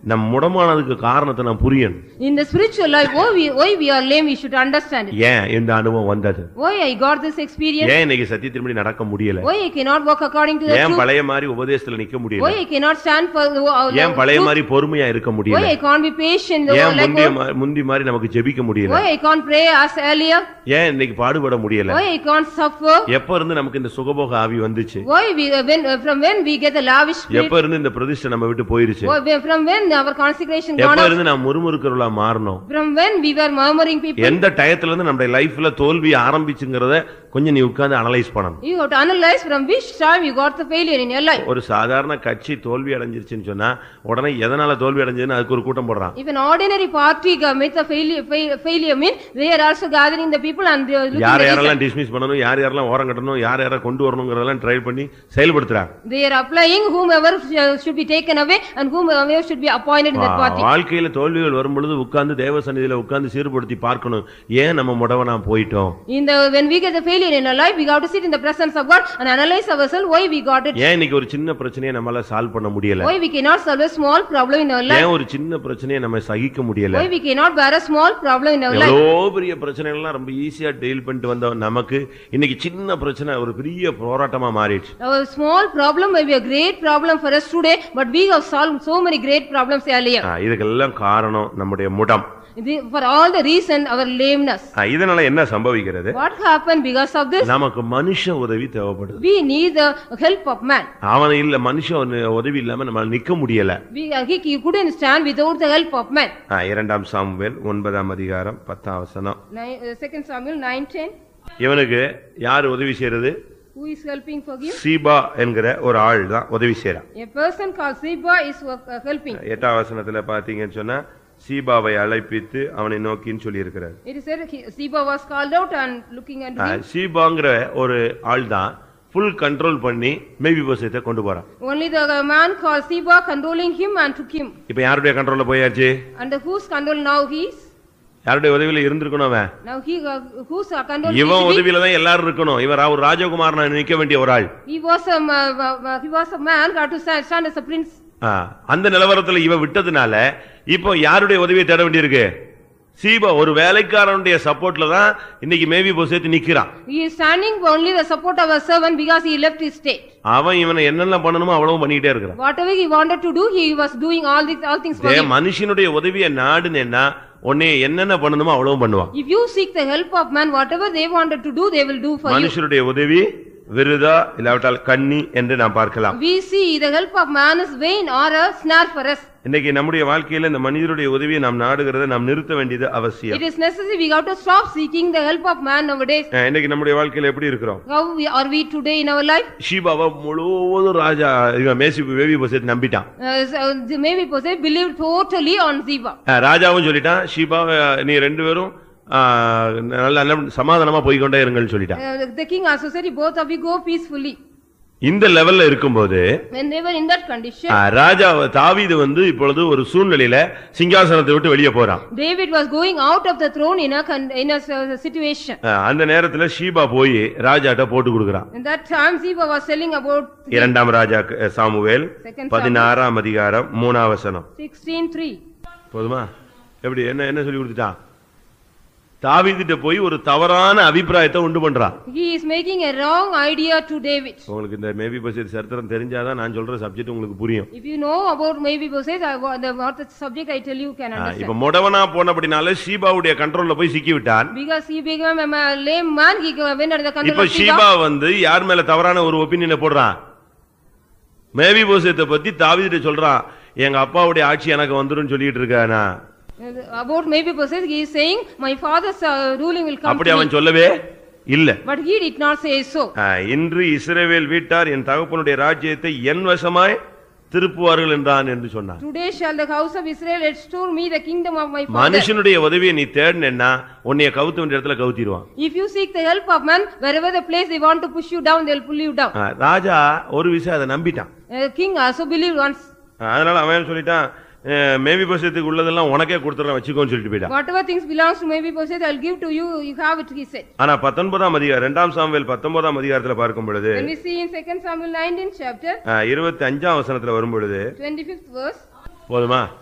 நம் முடமானதுக்கு காரணத்தை நான் புரியணும் In the spiritual life, why we, why we are lame, we should understand it. ஏன் இந்த அனுபவம் வந்தது Why I got this experience, ஏன் இன்னைக்கு சத்தியத்தின்படி நடக்க முடியல why I cannot walk according to the ஏன் truth, பழைய மாதிரி உபதேசத்துல நிக்க முடியல why I cannot stand for the uh, ஏன் the பழைய truth, மாதிரி பொறுமையா இருக்க why முடியல I can't be patient, the- ஏன் like முந்திய what- மா- முந்தி மாதிரி நமக்கு ஜெபிக்க முடியல why I can't pray as earlier, ஏன் இன்னைக்கு பாடுபட முடியல why I can't suffer, எப்ப இருந்து நமக்கு இந்த சுகபோக ஆவி வந்துச்சு why we, uh, when, uh, from when we get the lavish spirit, எப்ப இருந்து இந்த பிரதிஷ்டை நம்ம விட்டு போயிருச்சு why- when- from when our consecration gone எப்ப out, இருந்து நான் முறுமுறுக்கிறவளா மாறணும் from when we were murmuring people, எந்த டயத்துல இருந்து நம்முடைய லைஃப்ல தோல்வி ஆரம்பிச்சுங்கிறத கொஞ்சம் நீ உட்கார்ந்து அனலைஸ் பண்ணணும் you have to analyze from which time you got the failure in your life. ஒரு சாதாரண கட்சி தோல்வி அடைஞ்சிருச்சுன்னு சொன்னா உடனே எதனால தோல்வி அடைஞ்சதுன்னு அதுக்கு ஒரு கூட்டம் போடுறான் If an ordinary party commits a failure, fail- failure mean, they are also gathering the people and they are looking யார் the reason. யாரெல்லாம் டிஸ்மிஸ் பண்ணணும் யார் யாரெல்லாம் ஓரம் கட்டணும் யார் யாரை கொண்டு வரணுங்கிறதெல்லாம் ட்ரை பண்ணி செயல்படுத்துறாங்க They are applying whomever sh- should be taken away and whomever should be appointed in that party. வாழ்க்கையில தோல்விகள் வரும் பொழுது உட்கார்ந்து தேவ சந்நிதியில உட்கார்ந்து சீர்படுத்தி பார்க்கணும் ஏன் நம்ம முடவனா போயிட்டோம் In the, when we get the failure in our life, we have to sit in the presence of God and analyze ourselves why we got it. ஏன் இன்னைக்கு ஒரு சின்ன பிரச்சனையை நம்மளால சால்வ் பண்ண முடியல Why we cannot solve a small problem in our life. ஏன் ஒரு சின்ன பிரச்சனையை நம்ம சகிக்க முடியல Why we cannot bear a small problem in our life. எவ்வளோ பெரிய பிரச்சனைகள் எல்லாம் ரொம்ப ஈஸியா டீல் பண்ணிட்டு வந்த நமக்கு இன்னைக்கு சின்ன பிரச்சனை ஒரு பெரிய போராட்டமா மாறிடுச்சு Our small problem may be a great problem for us today, but we have solved so many great problems earlier. ஆ, இதுக்கெல்லாம் காரணம் நம்முடைய முடம் The- For all the reason, our lameness. ஆ, இதனால என்ன சம்பவிக்கிறது What happened because of this? நமக்கு மனுஷ உதவி தேவைப்படுது We need the help of man. அவன் இல்ல மனுஷ உதவி இல்லாம நம்மளால நிக்க முடியல We, uh, he, he couldn't stand without the help of man. ஆ, இரண்டாம் சாமுவேல் ஒன்பதாம் அதிகாரம் பத்தாம் வசனம் Nine, uh, Second Samuel nine ten. இவனுக்கு யார் உதவி செய்யறது Who is helping for him? சீபா என்கிற ஒரு ஆள் தான் உதவி செய்யறான் A person called Ziba is work- uh, helping. எட்டாம் வசனத்துல பாத்தீங்கன்னு சொன்னா சீபாவை அழைப்பித்து அவனை நோக்கின்னு சொல்லி இருக்கிறார் It is said he- Ziba was called out and looking at him. சீபாங்கிற ஒரு ஆள் தான் ஃபுல் கண்ட்ரோல் பண்ணி மேபி பசத்தை கொண்டு போறான் Only the uh, man called Ziba controlling him and took him. இப்ப யாருடைய கண்ட்ரோல்ல போயாச்சு Under whose control now he is? யாருடைய உதவியில இருந்திருக்கணும் அவன் Now he, uh, whose uh, control he இவன் is to be? உதவியில தான் எல்லாரும் இருக்கணும் இவர் ஒரு ராஜகுமாரன் நிக்க வேண்டிய ஒரு ஆள் He was a, ma- ma- ma- he was a man got to stand stand as a prince. ஆ, அந்த நிலவரத்துல இவ விட்டதுனால இப்போ யாருடைய உதவியை தேட வேண்டியிருக்கு சீபா ஒரு வேலைக்காரனுடைய சப்போர்ட்ல தான் இன்னைக்கு மேவி போசேத்து நிக்கிறான் He is standing for only the support of a servant because he left his state. அவன் இவனை என்னெல்லாம் பண்ணணுமோ அவ்வளவு பண்ணிக்கிட்டே இருக்கிறான் Whatever he wanted to do, he was doing all these, all things for இதே him. மனுஷனுடைய உதவியை நாடுனேன்னா உன்னை என்னென்ன பண்ணணுமோ அவ்வளவு பண்ணுவான் If you seek the help of man, whatever they wanted to do, they will do for you. மனுஷனுடைய உதவி விருதா இல்லாவிட்டால் கண்ணி என்று நாம் பார்க்கலாம் We see the help of man is vain or a snare for us. இன்னைக்கு நம்முடைய வாழ்க்கையில இந்த மனிதருடைய உதவியை நாம் நாடுகிறதை நாம் நிறுத்த வேண்டியது அவசியம் It is necessary, we have to stop seeking the help of man nowadays. அஹ் இன்னைக்கு நம்முடைய வாழ்க்கையில எப்படி இருக்கிறோம் How we, are we today in our life? ஷீபாவை முழுவதும் ராஜா இவன் மேசி வேவி போசேத்து நம்பிட்டான் Uh, so, the- maybe possess believed totally on Ziba. அஹ் ராஜாவும் சொல்லிட்டான் ஷீபாவை நீ ரெண்டு பேரும் ஆஹ், நல்ல நல்ல சமாதானமா போய்க்கொண்டே இருங்கன்னு சொல்லிட்டான் Uh, The king also said, both of you go peacefully. இந்த லெவல்ல இருக்கும்போது When they were in that condition, ஆஹ், ராஜா தாவீது வந்து இப்பொழுது ஒரு சூழ்நிலையில சிங்காசனத்தை விட்டு வெளியே போறான் David was going out of the throne in a, con- in a s- situation. ஆஹ், அந்த நேரத்துல ஷீபா போய் ராஜாட்ட போட்டு கொடுக்கறான் In that time, Ziba was telling about இரண்டாம் ராஜா அஹ், சாமுவேல் Second பதினாறாம் அதிகாரம் மூணாம் வசனம் sixteen three. போதுமா எப்படி என்ன என்ன சொல்லி கொடுத்துட்டான் தாவீதுட்ட போய் ஒரு தவறான அபிப்பிராயத்தை உண்டு பண்றான் He is making a wrong idea to David. உங்களுக்கு இந்த மேபி பசி சரித்திரம் தெரிஞ்சாதான் நான் சொல்ற சப்ஜெக்ட் உங்களுக்கு புரியும் If you know about maybe Bosses, I, wa- the, what the subject I tell you can ah, understand. இப்ப முடவனா போனபடினால ஷீபாவுடைய கண்ட்ரோல்ல போய் சிக்கி விட்டான் Because he became a ma- lame man, he go- went under the control இப்ப of Sheeba Ziba. வந்து யார் மேல தவறான ஒரு ஒப்பீனியனை போடுறான் மேவி போசத்தை பத்தி தாவீதுட்ட சொல்றான் எங்க அப்பாவுடைய ஆட்சி எனக்கு வந்துரும் சொல்லிட்டு இருக்கானா Uh, About maybe Bosses, he is saying, my father's uh, ruling will come அப்படி to அவன் me. சொல்லவே இல்ல But he did not say so. ஆ, இன்று இஸ்ரவேல் வீட்டார் என் தகப்பனுடைய ராஜ்யத்தை என் வசமாய் திருப்புவார்கள் என்றான் என்று சொன்னான் Today shall the house of Israel restore me the kingdom of my father. மனுஷனுடைய உதவியை நீ தேடினா உன்னைய கவுத்த வேண்டிய இடத்துல கவுத்திடுவான் If you seek the help of man, wherever the place they want to push you down, they'll pull you down. ஆ, ராஜா ஒரு விஷயம் அதை நம்பிட்டான் Uh, King also believed once. ஆ, அதனால அவன் என்ன சொல்லிட்டான் அஹ், மேவி பசத்துக்கு உள்ளதெல்லாம் உனக்கே கொடுத்துறேன் வச்சுக்கோன்னு சொல்லிட்டு போயிட்டான் Whatever things belongs to maybe Bosses, I'll give to you, you have it, he said. ஆனா பத்தொன்பதாம் அதிகாரம் இரண்டாம் சாமுவேல் பத்தொன்பதாம் அதிகாரத்துல பார்க்கும் பொழுது When we see in second Samuel 19th chapter, இருபத்தி அஞ்சாம் வசனத்துல வரும் பொழுது 25th verse, போதுமா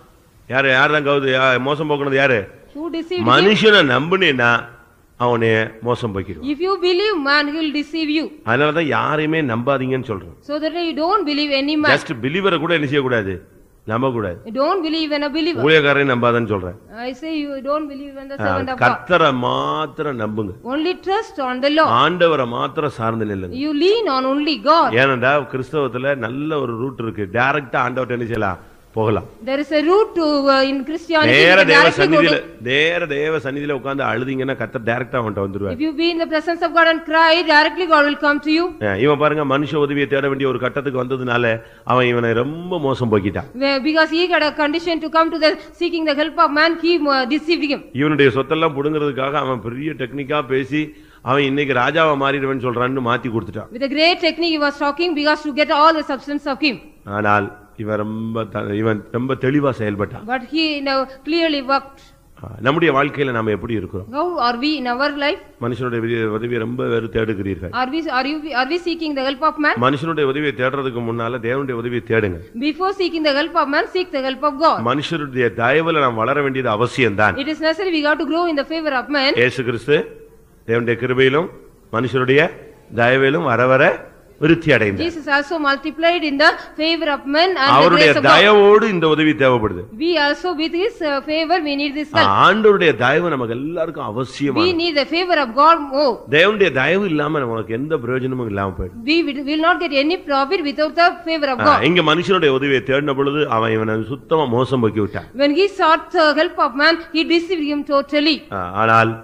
யாரு யார்தான் கவுது யா- மோசம் போக்குனது யாரு Who deceived him? மனுஷனை நம்புனேன்னா அவனைய மோசம் போக்கிடுவான் If you believe man, he will deceive you. அதனாலதான் யாரையுமே நம்பாதீங்கன்னு சொல்றேன் So that you don't believe any man. Just பிலீவரை கூட என்ன செய்யக்கூடாது நம்ப கூடாது You don't believe in a believer. ஊழியக்காரையும் நம்பாதன்னு சொல்றேன் I say you don't believe in the servant of God. கர்த்தரை மாத்திரம் நம்புங்க Only trust on the Lord. ஆண்டவரை மாத்திரம் சார்ந்து நில்லுங்க You lean on only God. ஏனண்டா கிறிஸ்தவத்துல நல்ல ஒரு ரூட் இருக்கு டைரக்டா ஆண்டவர்ட்ட என்ன செய்யலாம் போகலாம் There is a route to uh, in Christianity. நேர you can தேவ directly go சந்நிதியில to- நேர தேவ சந்நிதியில உட்கார்ந்து அழுதீங்கன்னா கர்த்தர் டைரக்டா அவன்கிட்ட வந்துருவார் If you be in the presence of God and cry, directly God will come to you. அஹ் இவன் பாருங்க மனுஷ உதவியை தேட வேண்டிய ஒரு கட்டத்துக்கு வந்ததுனால அவன் இவனை ரொம்ப மோசம் போக்கிட்டான் Where- Because he got a condition to come to the seeking the help of man, he uh, deceived him. இவனுடைய சொத்தெல்லாம் புடுங்கிறதுக்காக அவன் பெரிய டெக்னிக்கா பேசி அவன் இன்னைக்கு ராஜாவை மாறிடுவேன் சொல்றான்னு மாத்தி கொடுத்துட்டான் With a great technique he was talking because to get all the substance of him. ஆனால் இவன் ரொம்ப த- இவன் ரொம்ப தெளிவா செயல்பட்டான் But he now clearly worked. அஹ் நம்முடைய வாழ்க்கையில நாம எப்படி இருக்கிறோம் How are we in our life? மனுஷனுடைய உதவி- உதவியை ரொம்ப வெறு தேடுகிறீர்கள் Are we, are you, are we seeking the help of man? மனுஷனுடைய உதவியை தேடுறதுக்கு முன்னால தேவனுடைய உதவியை தேடுங்க Before seeking the help of man, seek the help of God. மனுஷருடைய தயவுல நாம் வளர வேண்டியது அவசியம்தான் It is necessary we got to grow in the favor of man. இயேசு கிறிஸ்து தேவனுடைய கிருபையிலும் மனுஷருடைய தயவிலும் வர வர விருத்தி அடைந்தார் Jesus also multiplied in the favor of men and the அவருடைய grace of God. தயவோடு இந்த உதவி தேவைப்படுது We also with his uh, favor, we need this help. ஆண்டவருடைய தயவு நமக்கு எல்லாருக்கும் We அவசியமா need the favor of God more. தேவனுடைய தயவு இல்லாம நமக்கு எந்த பிரயோஜனமும் இல்லாம போயிடும் We will will not get any profit without the favor of ah, God. இங்க மனுஷனுடைய உதவியை தேடின பொழுது அவன் இவனை சுத்தமா மோசம் போக்கி விட்டான் When he sought the help of man, he deceived him totally. ஆ, ஆனால்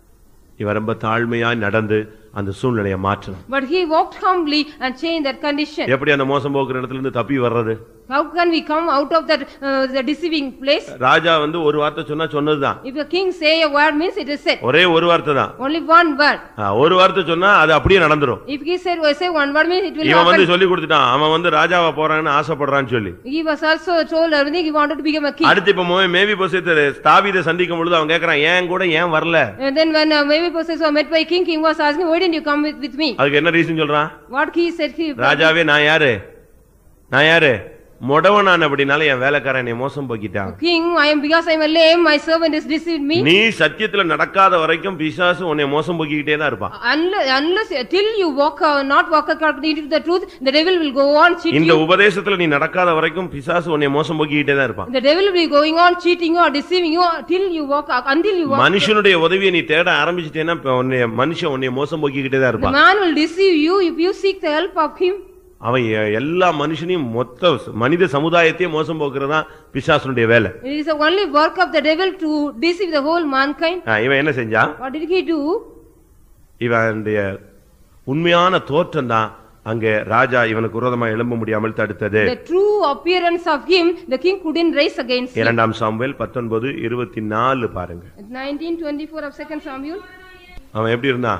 இவன் ரொம்ப தாழ்மையா நடந்து அந்த சூழ்நிலையை மாற்றணும் But he walked humbly and changed that condition. எப்படி அந்த மோசம் போக்குற இடத்துல இருந்து தப்பி வர்றது How can we come out of that, uh, the deceiving place? ராஜா வந்து ஒரு வார்த்தை சொன்னா சொன்னதுதான் If a king say a word means it is said. ஒரே ஒரு வார்த்தை தான் Only one word. ஆ, ஒரு வார்த்தை சொன்னா அது அப்படியே நடந்துரும் If he said, say one word means it will இவன் வந்து happen. சொல்லி கொடுத்துட்டான் அவன் வந்து ராஜாவா போறான்னு ஆசைப்படுறான்னு சொல்லி He was also told everything, he wanted to become a king. அடுத்து இப்ப மோ- மேவி போசேத்து தாவீதை சந்திக்கும் பொழுது அவன் கேக்குறான் ஏன் கூட ஏன் வரல And then when uh, maybe Moses was met by king, king was asking, why didn't you come with, with me? அதுக்கு என்ன ரீசன் சொல்றான் What he said, he, ராஜாவே நான் யாரு நான் யாரு முடவனான் அப்படினால என் வேலைக்காரன் என்னை மோசம் போக்கிட்டான் king, I am, because I am a lame, my servant has deceived me. நீ சத்தியத்துல நடக்காத வரைக்கும் பிசாசு உன்னை மோசம் போக்கிக்கிட்டே தான் இருப்பான் Unless, unless, till you walk, uh, not walk according to the truth, the devil will go on cheating இந்த you. உபதேசத்துல நீ நடக்காத வரைக்கும் பிசாசு உன்னை மோசம் போக்கிக்கிட்டே தான் இருப்பான் The devil will be going on cheating you or deceiving you till you walk, until you walk. மனுஷனுடைய உதவியை நீ தேட ஆரம்பிச்சிட்டேன்னா இப்ப உன்னை மனுஷன் உன்னை மோசம் போக்கிக்கிட்டே தான் The இருப்பான் man will deceive you if you seek the help of him. அவன் எ- எல்லா மனுஷனையும் மொத்த மனித சமுதாயத்தையும் மோசம் போக்குறதா பிசாசனுடைய வேலை It is the only work of the devil to deceive the whole mankind. ஆ, இவன் என்ன செஞ்சான் What did he do? இவனுடைய உண்மையான தோற்றம் தான் அங்கே ராஜா இவனுக்கு விரோதமா எழும்ப முடியாமல் தடுத்தது The true appearance of him, the king couldn't raise against him. இரண்டாம் சாமுவேல் பத்தொன்பது இருபத்தி நாலு பாருங்க Nineteen twenty-four of second Samuel. அவன் எப்படி இருந்தான்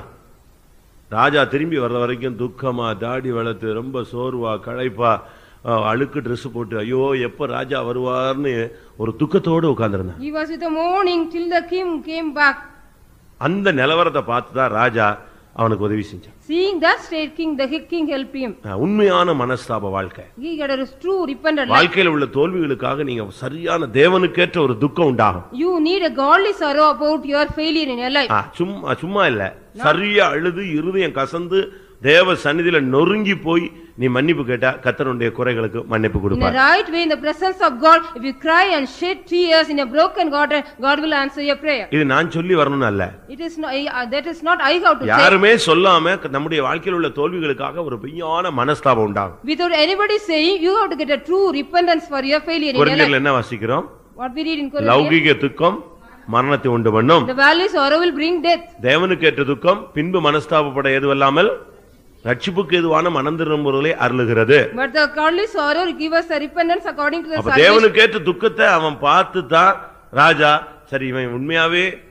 ராஜா திரும்பி வர்ற வரைக்கும் துக்கமா தாடி வளர்த்து ரொம்ப சோர்வா களைப்பா அஹ், அழுக்கு Dress போட்டு ஐயோ எப்ப ராஜா வருவார்னு ஒரு துக்கத்தோடு உட்கார்ந்திருந்தான் He was with the mourning till the king came back. அந்த நிலவரத்தை பார்த்து தான் ராஜா அவனுக்கு உதவி செஞ்சான் Seeing that state king, the king helped him. அஹ், உண்மையான மனஸ்தாப வாழ்க்கை He got a true repentant life. வாழ்க்கையில உள்ள தோல்விகளுக்காக நீங்க சரியான தேவனுக்கேற்ற ஒரு துக்கம் உண்டாகும் You need a godly sorrow about your failure in your life. ஆ, சும்மா சும்மா இல்ல சரியா அழுது இருதயம் கசந்து தேவ சந்நிதியில நொறுங்கி போய் நீ மன்னிப்பு கேட்டா கத்தனுடைய குறைகளுக்கு மன்னிப்பு In a கொடுப்பார் right way, in the presence of God, if you cry and shed tears in a broken God, God will answer your prayer. இது நான் சொல்லி வரணும்னு அல்ல It is not, uh, that is not I have to say. யாருமே சொல்லாம நம்முடைய வாழ்க்கையில் உள்ள தோல்விகளுக்காக ஒரு பெய்யான மனஸ்தாபம் உண்டாகும் Without anybody saying, you have to get a true repentance for your failure in your life. குறைஞ்சர்ல என்ன வாசிக்கிறோம் What we read in Corinthians, லௌகிக துக்கம் மரணத்தை உண்டு பண்ணும் the valley sorrow will bring death. தேவனுக்கேற்ற துக்கம் பின்பு மனஸ்தாபப்பட எதுவல்லாமல் ரட்சிப்புக்கு எதுவான மனம் திரும்புதலை அருளுகிறது But the godly sorrow will give us a repentance according to the அப்ப salvation. தேவனுக்கேற்ற துக்கத்தை அவன் பார்த்து தான் ராஜா சரி இவன் உண்மையாவே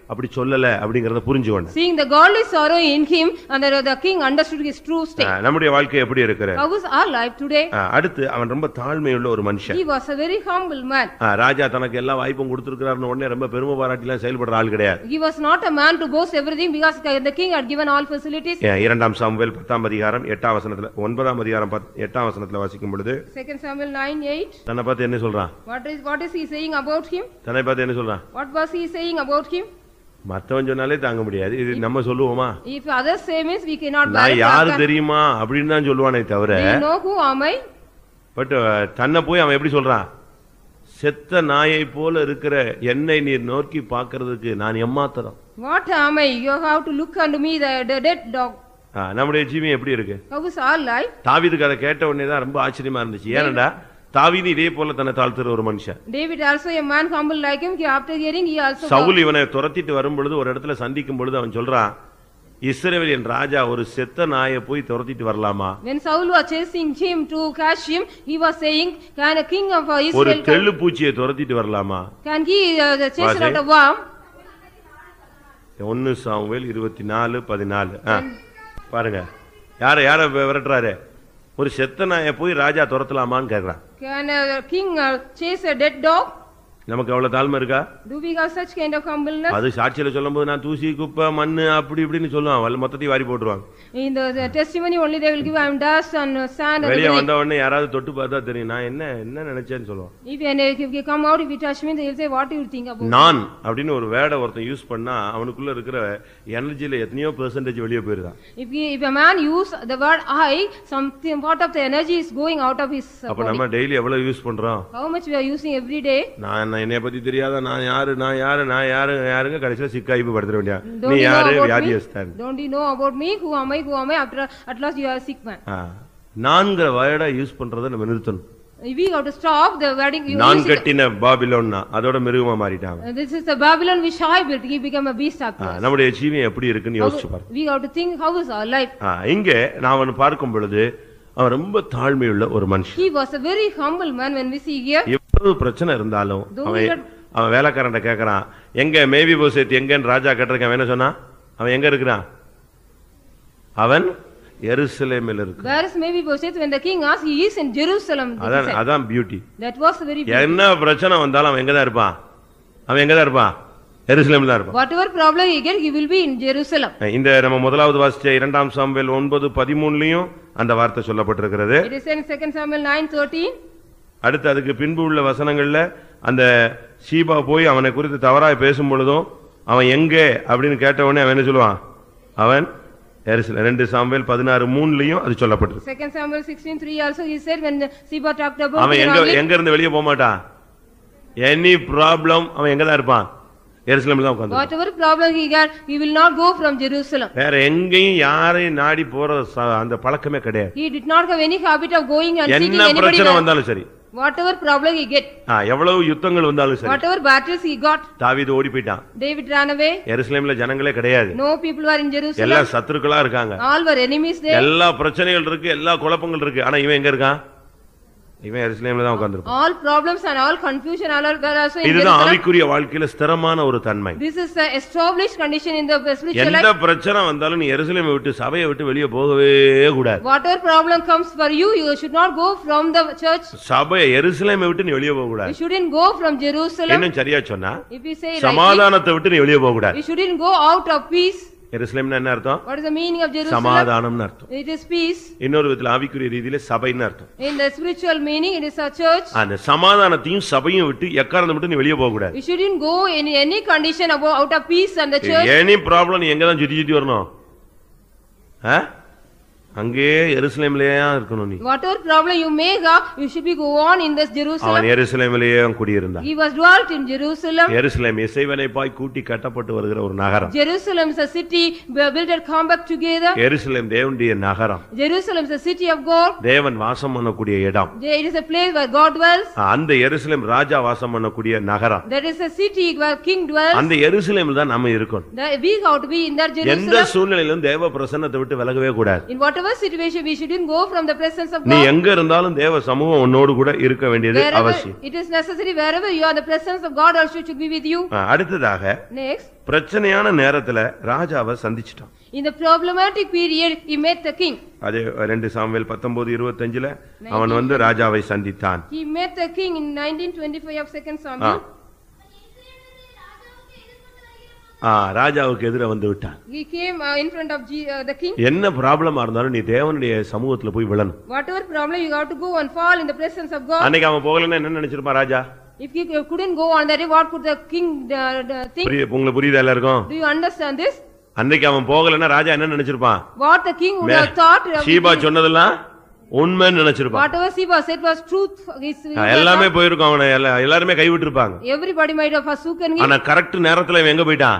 அப்படி சொல்லல அப்படிங்கறத புரிஞ்சுக்கணும் Seeing the godly sorrow in him, and the the king understood his true state. நம்முடைய வாழ்க்கை எப்படி இருக்கிற How is our life today? அடுத்து அவன் ரொம்ப தாழ்மையுள்ள ஒரு மனுஷன் He was a very humble man. ஆ, ராஜா தனக்கு எல்லா வாய்ப்பும் கொடுத்திருக்கிறாருன்னு உடனே ரொம்ப பெருமை பாராட்டிலாம் செயல்படுற ஆள் கிடையாது He was not a man to boast everything because the king had given all facilities. ஏ, இரண்டாம் சாமுவேல் பத்தாம் அதிகாரம் எட்டாம் வசனத்துல ஒன்பதாம் அதிகாரம் பத்- எட்டாம் வசனத்துல வாசிக்கும் பொழுது Second Samuel nine eight. தன்னை பார்த்து என்ன சொல்றான் What is, what is he saying about him? தன்னை பார்த்து என்ன சொல்றான் What was he saying about him? மத்தவன் சொன்னாலே தாங்க முடியாது இது நம்ம சொல்லுவோமா If others say means we cannot bear நான் it. யாரு Can- தெரியுமா அப்படின்னு தான் சொல்லுவானே தவிர Do you know who am I? But தன்னை போய் அவன் எப்படி சொல்றான் செத்த நாயை போல இருக்கிற என்னை நீர் நோக்கி பார்க்கிறதுக்கு நான் எம்மாத்திரம் What am I? You have to look unto me, the, the dead dog. ஆ, நம்முடைய ஜீவியம் எப்படி இருக்கு How is our life? தாவீதுக்கு அதை கேட்ட உடனே தான் ரொம்ப ஆச்சரியமா இருந்துச்சு ஏனடா தாவீது இதே போல தன்னை தாழ்த்துற ஒரு மனுஷன் David also a man humble like him. He- After hearing, he also. Saul இவனை துரத்திட்டு வரும் பொழுது ஒரு இடத்துல சந்திக்கும் பொழுது அவன் சொல்றான் இஸ்ரவேலின் ராஜா ஒரு செத்த நாயை போய் துரத்திட்டு வரலாமா When Saul was chasing him to catch him, he was saying, Can a king of uh, ஒரு Israel, தெள்ளு பூச்சியை துரத்திட்டு வரலாமா can he uh, chase வாசி. out a worm? ஒன்னு சாமுவேல் இருபத்தி நாலு பதினாலு ஆ, பாருங்க யார யார வி- விரட்டுறாரு ஒரு செத்த நாயை போய் ராஜா துரத்தலாமான்னு கேக்குறான் Can a king uh, chase a dead dog? நமக்கு அவ்வளவு தாழ்மை இருக்கா Do we have such kind of humbleness? அது சாட்சியில சொல்லும்போது நான் தூசி குப்பை மண்ணு அப்படி இப்படின்னு சொல்லுவான் வல்ல மொத்தத்தையும் வாரி போட்டுருவாங்க In the, the testimony only they will give, I am dust and uh, sand and வெளியே everything. வந்த உடனே யாராவது தொட்டு பார்த்தா தெரியும் நான் என்ன என்ன நினைச்சேன்னு சொல்லுவான் If you, and if you come out, if you touch me, they will say, what do you think about நான் அப்படின்னு ஒரு வேர்டை ஒருத்தன் யூஸ் பண்ணா அவனுக்குள்ள இருக்கிற எனர்ஜில எத்தனையோ பெர்சன்டேஜ் வெளியே போயிருதான் If, he, if a man use the word I, something, part of the energy is going out of his uh, அப்ப body. நம்ம டெய்லி எவ்வளவு யூஸ் பண்றோம் How much we are using every day? நான் என்ன- என்னைய பத்தி தெரியாத நான் யாரு நான் யாரு நான் யாரு யாருங்க கடைசியில சிக்காய்ப்பு படுத்துற வேண்டிய Don't நீ you know யாரு about me? வியாதியஸ்தான் Don't you know about me? Who am I? Who am I? After, at last you are a sick man. ஆ. நான்கிற வேர்டை யூஸ் பண்றதை நம்ம நிறுத்தணும் We have to stop the wording. You நான் use it. கட்டின பாபிலோன்னா அதோட மிருகமா மாறிட்டாங்க Uh, This is the Babylon which I built. He became a beast after. ஆ, நம்முடைய ஜீவியம் எப்படி இருக்குன்னு How- யோசிச்சு பாரு We have to think how is our life. ஆ, இங்கே நான் அவனை பார்க்கும் பொழுது அவன் ரொம்ப தாழ்மையுள்ள ஒரு மனுஷன் He was a very humble man when we see here. எவ்வளவு பிரச்சனை இருந்தாலும் Though அவன் he had- அவன் வேலைக்காரன்ட்ட கேக்குறான் எங்க மேவி போசேத் எங்கன்னு ராஜா கேட்டிருக்கான் அவன் என்ன சொன்னான் அவன் எங்க இருக்கிறான் அவன் எருசலேமில் இருக்கு Where is maybe Bosheth? When the king asked, he is in Jerusalem. he அதான் said. அதான் beauty That was very beautiful. என்ன பிரச்சனை வந்தாலும் அவன் எங்கதான் இருப்பான் அவன் எங்கதான் இருப்பான் எருசலேம்ல தான் இருப்பான் Whatever problem he get, he will be in Jerusalem. இந்த நம்ம முதலாவது வாசிச்ச இரண்டாம் சாமுவேல் ஒன்பது பதிமூணுலயும் அந்த வார்த்தை சொல்லப்பட்டிருக்கிறது It is in second Samuel nine thirteen. அடுத்து அதுக்கு பின்பு உள்ள வசனங்கள்ல அந்த சீபா போய் அவனை குறித்து தவறாய் பேசும் பொழுதும் அவன் எங்கே அப்படின்னு கேட்ட உடனே அவன் என்ன சொல்லுவான் அவன் எருசலேம் ரெண்டு சாமுவேல் பதினாறு மூணுலயும் அது சொல்லப்பட்டிருக்கு Second Samuel sixteen three also he said when Siba talked about அவன் the எங்க traveling, எங்க இருந்து வெளியே போக மாட்டான் எனி ப்ராப்ளம் அவன் எங்கதான் இருப்பான் எருசலேம்ல தான் உட்கார்ந்து whatever problem he got, he will not go from Jerusalem. வேற எங்கேயும் யாரையும் நாடி போற ச- அந்த பழக்கமே கிடையாது He did not have any habit of going and seeking என்ன anybody. பிரச்சனை where- வந்தாலும் சரி Whatever problem he get, ஆ, எவ்வளவு யுத்தங்கள் வந்தாலும் சரி whatever battles he got, தாவீது ஓடி போயிட்டான் David ran away. எருசலேம்ல ஜனங்களே கிடையாது No people were in Jerusalem. எல்லாம் சத்துருக்களா இருக்காங்க All were enemies there. எல்லா பிரச்சனைகள் இருக்கு எல்லா குழப்பங்கள் இருக்கு ஆனா இவன் எங்க இருக்கான் இவன் எருசலேம்ல தான் உட்கார்ந்திருப்பான் All problems and all confusion all are were also in இதுதான் Jerusalem. ஆவிக்குரிய வாழ்க்கையில ஸ்திரமான ஒரு தன்மை This is the established condition in the spiritual எந்த life. பிரச்சனை வந்தாலும் நீ எருசலேமை விட்டு சபையை விட்டு வெளியே போகவே கூடாது Whatever problem comes for you, you should not go from the church. சபையை எருசலேமை விட்டு நீ வெளியே போக You கூடாது shouldn't go from Jerusalem. இன்னும் சரியா சொன்னா If you say rightly, சமாதானத்தை விட்டு நீ வெளியே போக கூடாது you shouldn't go out of peace. எருசலேம்னா என்ன அர்த்தம் What is the meaning of Jerusalem? சமாதானம்னு அர்த்தம் It is peace. இன்னொரு விதத்துல ஆவிக்குரிய ரீதியில சபைன்னு அர்த்தம் In the spiritual meaning, it is a church. அந்த சமாதானத்தையும் சபையும் விட்டு எக்காரணம் விட்டு நீ வெளியே போக கூடாது You shouldn't go in any condition about out of peace and the church. Any problem நீ எங்க தான் சுத்தி சுத்தி வரணும் ஆ? அங்கேயே எருசலேம்லயே இருக்கணும் நீ Whatever problem you may have, you should be go on in this அவன் Jerusalem. எருசலேமிலேயே அவன் குடியிருந்தான் He was dwelt in Jerusalem. எருசலேம் இசைவனை பாய் கூட்டி கட்டப்பட்டு வருகிற ஒரு நகரம் Jerusalem is a city built and come back together. எருசலேம் தேவனுடைய நகரம் Jerusalem is a city of God. தேவன் வாசம் பண்ணக்கூடிய இடம் It is a place where God dwells. அந்த எருசலேம் ராஜா வாசம் பண்ணக்கூடிய நகரம் That is a city where king dwells. அந்த எருசலேமில் தான் நம்ம இருக்கணும் The- We have to be in that எந்த Jerusalem. சூழ்நிலையிலும் தேவ பிரசன்னத்தை விட்டு விலகவே கூடாது In whatever Whatever situation, we shouldn't go from the presence of நீ God. எங்க இருந்தாலும் தேவ சமூகம் உன்னோடு கூட இருக்க வேண்டியது Wherever, அவசியம் it is necessary, wherever you are, the presence of God also should be with you. ஆ, அடுத்ததாக Next, பிரச்சனையான நேரத்துல ராஜாவை சந்திச்சிட்டான் in the problematic period, he met the king. அதே ரெண்டு சாமுவேல் பத்தொன்பது இருபத்தஞ்சுல அவன் வந்து ராஜாவை சந்தித்தான் He met the king in nineteen twenty-five of second ah. Samuel. ஆ, ராஜாவுக்கு எதிர வந்து விட்டான் He came uh, in front of G- uh, the king. என்ன ப்ராப்ளமா இருந்தாலும் நீ தேவனுடைய சமூகத்துல போய் விழணும் Whatever problem, you have to go and fall in the presence of God. அன்னைக்கு அவன் போகலன்னா என்ன நினைச்சிருப்பான் ராஜா If he couldn't go on that day, what could the king uh, uh, think? புரிய உங்களுக்கு புரியுதா எல்லாருக்கும் Do you understand this? அன்னைக்கு அவன் போகலன்னா ராஜா என்ன நினைச்சிருப்பான் What the king would May- have thought. uh, Sheeba சொன்னதெல்லாம் உண்மைன்னு நினைச்சிருப்பான் Whatever Siba said was truth. His- ஆ, எல்லாமே போயிருக்கும் அவனை எல்லா- எல்லாருமே கைவிட்டு இருப்பாங்க Everybody might have forsaken him. ஆனா கரெக்ட் நேரத்துல இவன் எங்க போயிட்டான்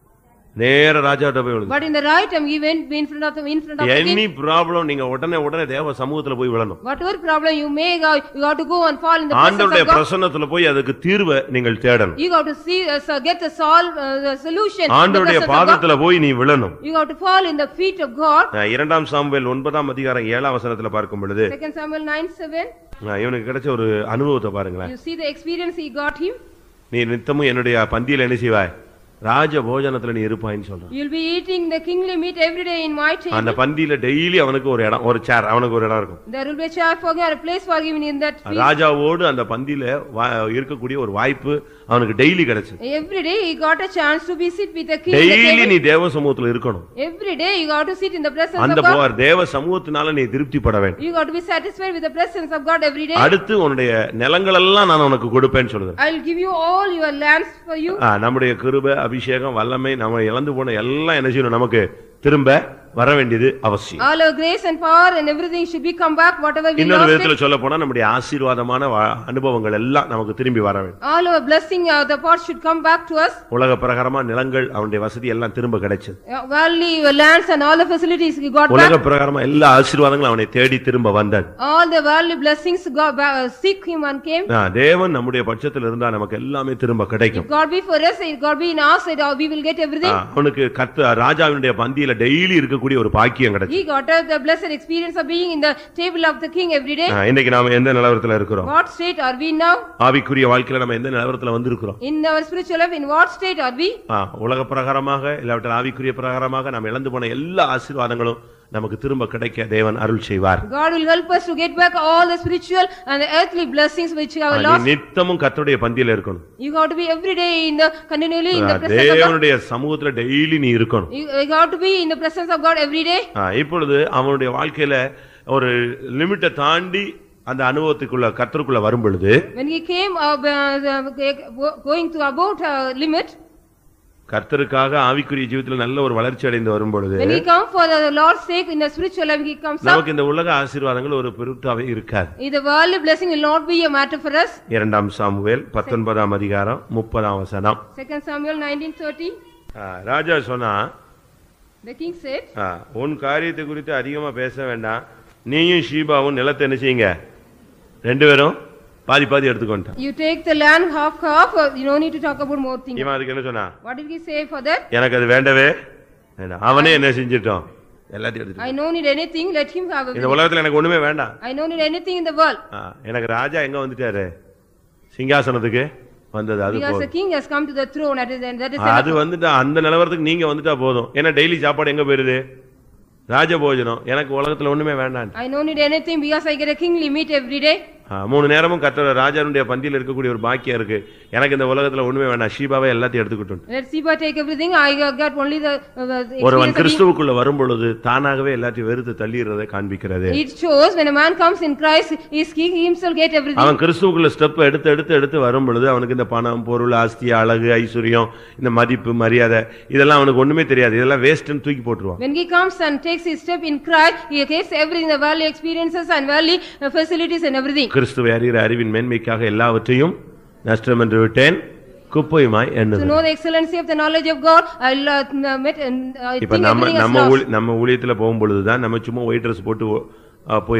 நேர ராஜாட்ட போய் விழுந்து But in the right time, he went in front of the, in front of the king. Any problem நீங்க உடனே உடனே தேவ சமூகத்துல போய் விழணும் Whatever problem you may have, you have to go and fall in the presence ஆண்டவருடைய of God. பிரசன்னத்துல போய் அதுக்கு தீர்வை நீங்கள் தேடணும் You have to see, uh, so get the solve, uh, the solution. in the ஆண்டவருடைய presence of God. பாதத்துல போய் நீ விழணும் You have to fall in the feet of God. ஆ, இரண்டாம் சாமுவேல் ஒன்பதாம் அதிகாரம் ஏழாம் வசனத்துல பார்க்கும் பொழுது Second Samuel nine seven, ஆ, இவனுக்கு கிடைச்ச ஒரு அனுபவத்தை பாருங்களேன் you see the experience he got him. நீ நித்தமும் என்னுடைய பந்தியில என்ன செய்வாய் ராஜ போஜனத்துல நீ இருப்பாயின்னு சொல்றான் You'll be eating the kingly meat every day in my table. அந்த பந்தியில டெய்லி அவனுக்கு ஒரு இடம் ஒரு சேர் அவனுக்கு ஒரு இடம் இருக்கும் There will be a chair for him or a place for him in that feast. ராஜாவோடு அந்த பந்தியில வா- இருக்கக்கூடிய ஒரு வாய்ப்பு அவனுக்கு டெய்லி கிடைச்சது Every day he got a chance to be sit with the king. at the daily table. நீ தேவ சமூகத்துல இருக்கணும் Every day you got to sit in the presence அந்த of God. போ- தேவ சமூகத்தினால நீ திருப்திப்பட வேண்டும் You got to be satisfied with the presence of God every day. அடுத்து உன்னுடைய நிலங்கள் எல்லாம் நான் உனக்கு கொடுப்பேன்னு சொல்லுது I'll give you all your lands for you. நம்முடைய கிருபை அபிஷேகம் வல்லமை நம்ம இழந்து போன எல்லாம் என்ன செய்யணும் நமக்கு திரும்ப வர வேண்டியது அவசியம் All our grace and power and everything should be come back, whatever we இன்னொரு lost விதத்துல it. சொல்ல போனா நம்முடைய ஆசீர்வாதமான வா- அனுபவங்கள் எல்லாம் நமக்கு திரும்பி வர வேண்டும் All our blessing, uh, the part should come back to us. உலக பிரகாரமா நிலங்கள் அவனுடைய வசதி எல்லாம் திரும்ப கிடைச்சது Uh, Worldly uh, lands and all the facilities he got உலக back. பிரகாரமா எல்லா ஆசீர்வாதங்களும் அவனை தேடி திரும்ப வந்தது All the worldly blessings got back, uh, seek him and came. ஆ, தேவன் நம்முடைய பட்சத்துல இருந்தா நமக்கு எல்லாமே திரும்ப கிடைக்கும் If God be for us, if God be in our side, uh, we will get ah, everything. அவனுக்கு கத்த ராஜாவினுடைய பந்தியில டெய்லி இருக்கக்கூடிய ஒரு பாக்கியம் கிடைச்சு He got uh, the blessed experience of being in the table of the king every day. இன்னைக்கு நாம எந்த நிலவரத்துல இருக்கிறோம் What state are we now? ஆவிக்குரிய வாழ்க்கையில நம்ம எந்த நிலவரத்துல வந்திருக்கிறோம் In our spiritual life, in what state are we? ஆ, உலக பிரகாரமாக இல்லாவிட்டால் ஆவிக்குரிய பிரகாரமாக நாம் இழந்து போன எல்லா ஆசீர்வாதங்களும் நமக்கு திரும்ப கிடைக்க தேவன் அருள் செய்வார் God will help us to get back all the spiritual and the earthly blessings which we ah, have நீ lost. நித்தமும் கர்த்தருடைய பந்தியில இருக்கணும் You have to be every day in the, continually in ah, the presence of God. தேவனுடைய சமூகத்துல daily நீ இருக்கணும் You you have to be in the presence of God every day. ஆ, இப்பொழுது அவனுடைய வாழ்க்கையில ஒரு லிமிட்டை தாண்டி அந்த அனுபவத்துக்குள்ள கர்த்தருக்குள்ள வரும் பொழுது When he came, uh, uh, going to about uh, limit, கர்த்தருக்காக ஆவிக்குரிய ஜீவித்துல நல்ல ஒரு வளர்ச்சி அடைந்து வரும் பொழுது when he come for the Lord's sake in the spiritual life, he comes up. நமக்கு இந்த உலக ஆசீர்வாதங்கள் ஒரு பெருட்டாவே இருக்காது The worldly blessing will not be a matter for us. இரண்டாம் சாமுவேல் பத்தொன்பதாம் அதிகாரம் முப்பதாம் வசனம் Second Samuel nineteen thirty, ஆ, ராஜா சொன்னா the king said, ஆ, உன் காரியத்தை குறித்து அதிகமா பேச வேண்டாம் நீயும் ஷீபாவும் நிலத்தை என்ன செய்யுங்க ரெண்டு பேரும் பாதி பாதி எடுத்துக்கொண்டான் you take the land half half, uh, you don't need to talk about more things. இவன் அதுக்கு என்ன சொன்னா What did he say for that? எனக்கு அது வேண்டவே வேண்டாம் அவனே என்ன செஞ்சிட்டோம் எல்லாத்தையும் எடுத்துட்டு I don't need anything, let him have இந்த everything. உலகத்துல எனக்கு ஒண்ணுமே வேண்டாம் I don't need anything in the world. ஆ, எனக்கு ராஜா எங்க வந்துட்டாரு சிங்காசனத்துக்கு வந்தது அது Because the போதும் king has come to the throne, that is, that is அது வந்துட்டா அந்த நிலவரத்துக்கு நீங்க வந்துட்டா போதும் ஏன்னா டெய்லி சாப்பாடு எங்க போயிருது ராஜபோஜனம் எனக்கு உலகத்துல ஒண்ணுமே வேண்டாம் I don't need anything because I get a kingly meat every day. ஆ, மூணு நேரமும் கர்த்தர் ராஜாவுடைய பந்தியில் இருக்கக்கூடிய ஒரு பாக்கியம் இருக்கு எனக்கு இந்த உலகத்துல ஒண்ணுமே வேண்டாம் ஷீபாவை எல்லாத்தையும் எடுத்துக்கிட்டோம் Let Siba take everything, I got only the uh, the experience ஒருவன் of being- கிறிஸ்துவுக்குள்ள வரும் பொழுது தானாகவே எல்லாத்தையும் வெறுத்து தள்ளிடுறதை காண்பிக்கிறது It shows when a man comes in Christ, he is- he himself get everything. அவன் கிறிஸ்துவுக்குள்ள ஸ்டெப் எடுத்து எடுத்து எடுத்து வரும் பொழுது அவனுக்கு இந்த பணம் பொருள் ஆஸ்தி அழகு ஐஸ்வர்யம் இந்த மதிப்பு மரியாதை இதெல்லாம் அவனுக்கு ஒண்ணுமே தெரியாது இதெல்லாம் வேஸ்ட்னு தூக்கி போட்டுருவான் When he comes and takes his step in Christ, he gets everything, the worldly experiences and worldly uh, facilities and everything. கிறிஸ்துவை அறிகிற அறிவின் மேன்மைக்காக எல்லாவற்றையும் நஷ்டம் என்று விட்டேன் குப்பையுமாய் To எண்ணுது know the excellency of the knowledge of God, I'll uh, met and I இப்ப think நம்ம everything is நம்ம lost. ஊழி- நம்ம ஊழியத்துல போகும் பொழுதுதான் நம்ம சும்மா ஒயிட் ட்ரெஸ் போட்டு ஓ- ஆ, போயிடுறோம்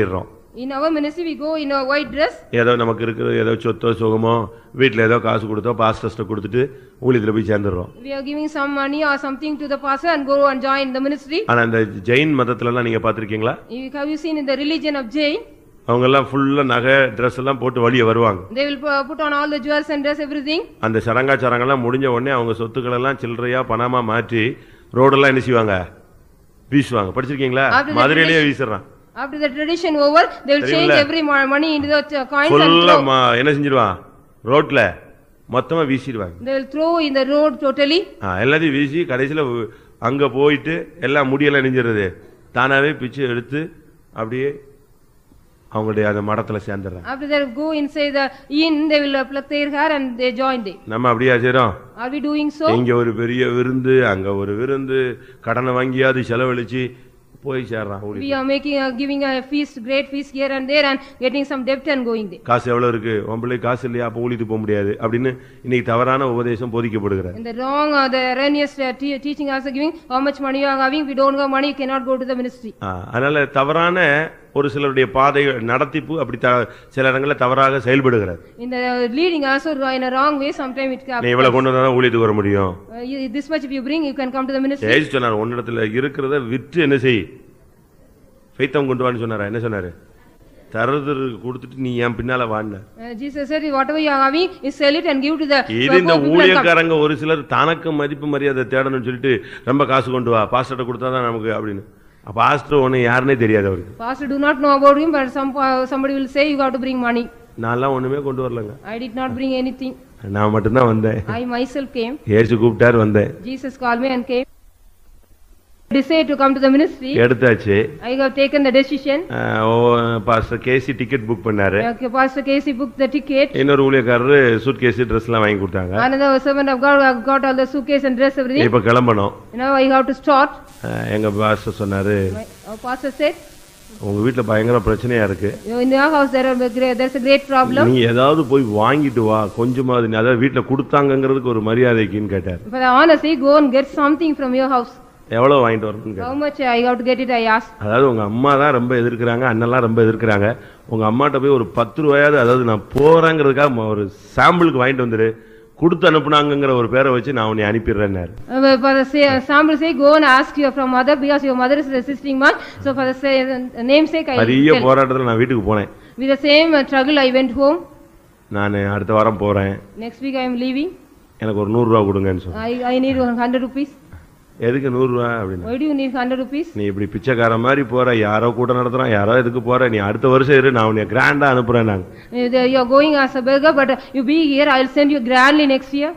In our ministry, we go in a white dress. ஏதோ நமக்கு இருக்கிற ஏதோ சொத்தோ சுகமோ வீட்டில் ஏதோ காசு கொடுத்தோ பாஸ்டர்ஸ்ட்ட கொடுத்துட்டு ஊழியத்தில் போய் சேர்ந்துடுறோம் We are giving some money or something to the pastor and go and join the ministry. ஆனா இந்த ஜெயின் மதத்துலலாம் நீங்க பார்த்திருக்கீங்களா You- Have you seen in the religion of Jain? அவங்க எல்லாம் ஃபுல்லா நகை ட்ரெஸ் எல்லாம் போட்டு வழிய வருவாங்க They will pu- put on all the jewels and dress, everything. அந்த சரங்காச்சாரங்கள்லாம் முடிஞ்ச உடனே அவங்க சொத்துக்கள் எல்லாம் சில்லறையா பணமா மாற்றி ரோடெல்லாம் என்ன செய்வாங்க வீசுவாங்க படிச்சிருக்கீங்களா After the மதுரையிலேயே வீசுறான் After the tradition over, they will change தெரியுமில்ல? every mo- money into the uh, coins and ஃபுல்லா throw. என்ன செஞ்சிருவான் ரோட்ல மொத்தமா வீசிடுவாங்க They will throw in the road totally. ஆ, எல்லாத்தையும் வீசி கடைசியில உ- அங்க போயிட்டு எல்லாம் முடியெல்லாம் நெஞ்சிருது தானாவே பிச்சு எடுத்து அப்படியே அவங்களுடைய அந்த மடத்துல சேர்ந்துடுறாங்க After they go inside the inn, they will uh, pluck their hair and they join them. நம்ம அப்படியா செய்றோம் Are we doing so? இங்க ஒரு பெரிய விருந்து அங்க ஒரு விருந்து கடனை வாங்கியாவது செலவழிச்சு போய் சேர்றான் ஊழியத்துக்கு. We are making, a giving a feast, great feast here and there and getting some debt and going there. காசு எவ்வளவு இருக்கு உன் பிள்ளை காசு இல்லையா அப்ப ஊழியத்துக்கு போக முடியாது அப்படின்னு இன்னைக்கு தவறான உபதேசம் போதிக்கப்படுகிறது And the wrong, uh, the erroneous uh, te- teaching also giving, how much money you are having, we don't have money, you cannot go to the ministry. ஆ, அதனால தவறான ஒரு சிலருடைய பாதை நடத்திப்பு அப்படி த- சில இடங்கள்ல தவறாக செயல்படுகிறது In the leading also in a wrong way, sometimes it நீ happens. இவ்வளவு கொண்டு வந்தா தான் ஊழியத்துக்கு வர முடியும் Uh, you- This much if you bring, you can come to the ministry. ஏசு சொன்னார் உன்னிடத்துல இருக்கிறத விற்று என்ன செய் ஃபைத்தம் கொண்டு வான்னு சொன்னாரா என்ன சொன்னாரு தரது கொடுத்துட்டு நீ என் பின்னால வான்னு Uh, Jesus said, whatever you are having, you sell it and give to the இது poor இந்த people and come. ஊழியக்காரங்க ஒரு சிலர் தனக்கு மதிப்பு மரியாதை தேடணும்னு சொல்லிட்டு ரொம்ப காசு கொண்டு வா பாஸ்டர்ட்ட கொடுத்தாதான் நமக்கு அப்படின்னு பாஸ்டர் ஒண்ணு யாருன்னே தெரியாது அவருக்கு Pastor do not know about him, but some, uh, somebody will say you got to bring money. நான்லாம் ஒண்ணுமே கொண்டு வரலங்க I did not bring anything. நான் மட்டும்தான் வந்தேன் I myself came. ஏசு கூப்பிட்டாரு வந்தேன் Jesus called me and came. Decided to come to the ministry. எடுத்தாச்சு I have taken the decision. Pastor K C ticket book பண்ணாரு Okay, Pastor Casey booked the ticket. இன்னொரு ஊழியக்காரரு suit கேசி dress எல்லாம் வாங்கி கொடுத்தாங்க Another servant of God uh, got all the suitcase and dress, everything. இப்ப கிளம்பணும் Now I have to start. அஹ், எங்க pastor சொன்னாரு My our pastor said, உங்க வீட்டுல பயங்கர பிரச்சனையா இருக்கு "You know, in your house there are great, there's a great problem. நீ ஏதாவது போய் வாங்கிட்டு வா கொஞ்சமாவது நீ அதாவது வீட்டுல கொடுத்தாங்கங்கிறதுக்கு ஒரு மரியாதைக்குன்னு கேட்டார் But honestly, go and get something from your house. எவ்வளவு வாங்கிட்டு வரணும்னு கேட்டார் How much I have to get it, I asked. அதாவது உங்க அம்மா தான் ரொம்ப எதிர்க்கிறாங்க அண்ணன்லாம் ரொம்ப எதிர்க்கிறாங்க உங்க அம்மாட்ட போய் ஒரு பத்து ரூபாயாவது அதாவது நான் போறேங்கிறதுக்காக ம- ஒரு சாம்பிளுக்கு வாங்கிட்டு வந்துரு கொடுத்து அனுப்புனாங்கங்கிற ஒரு பேரை வச்சு நான் உன்னை அனுப்பிடுறேன்னாரு Uh, For the say, sample say, go and ask your from mother because your mother is resisting much. So for the say, namesake, I பெரிய tell. போராட்டத்துல நான் வீட்டுக்கு போனேன் With the same uh, struggle, I went home. நான் அடுத்த வாரம் போறேன் Next week, I am leaving. எனக்கு ஒரு நூறு ரூபா கொடுங்கன்னு சொன்னேன் I, I need 100 rupees. எதுக்கு நூறு ரூபா அப்படின்னு Why do you need 100 rupees? நீ இப்படி பிச்சைக்கார மாதிரி போற யாரோ கூட நடத்துறான் யாரோ இதுக்கு போற நீ அடுத்த வருஷம் இரு நான் உன்னை கிராண்டா அனுப்புறேன் நாங்க Uh, the- You are going as a beggar, but uh, you be here, I will send you grandly next year.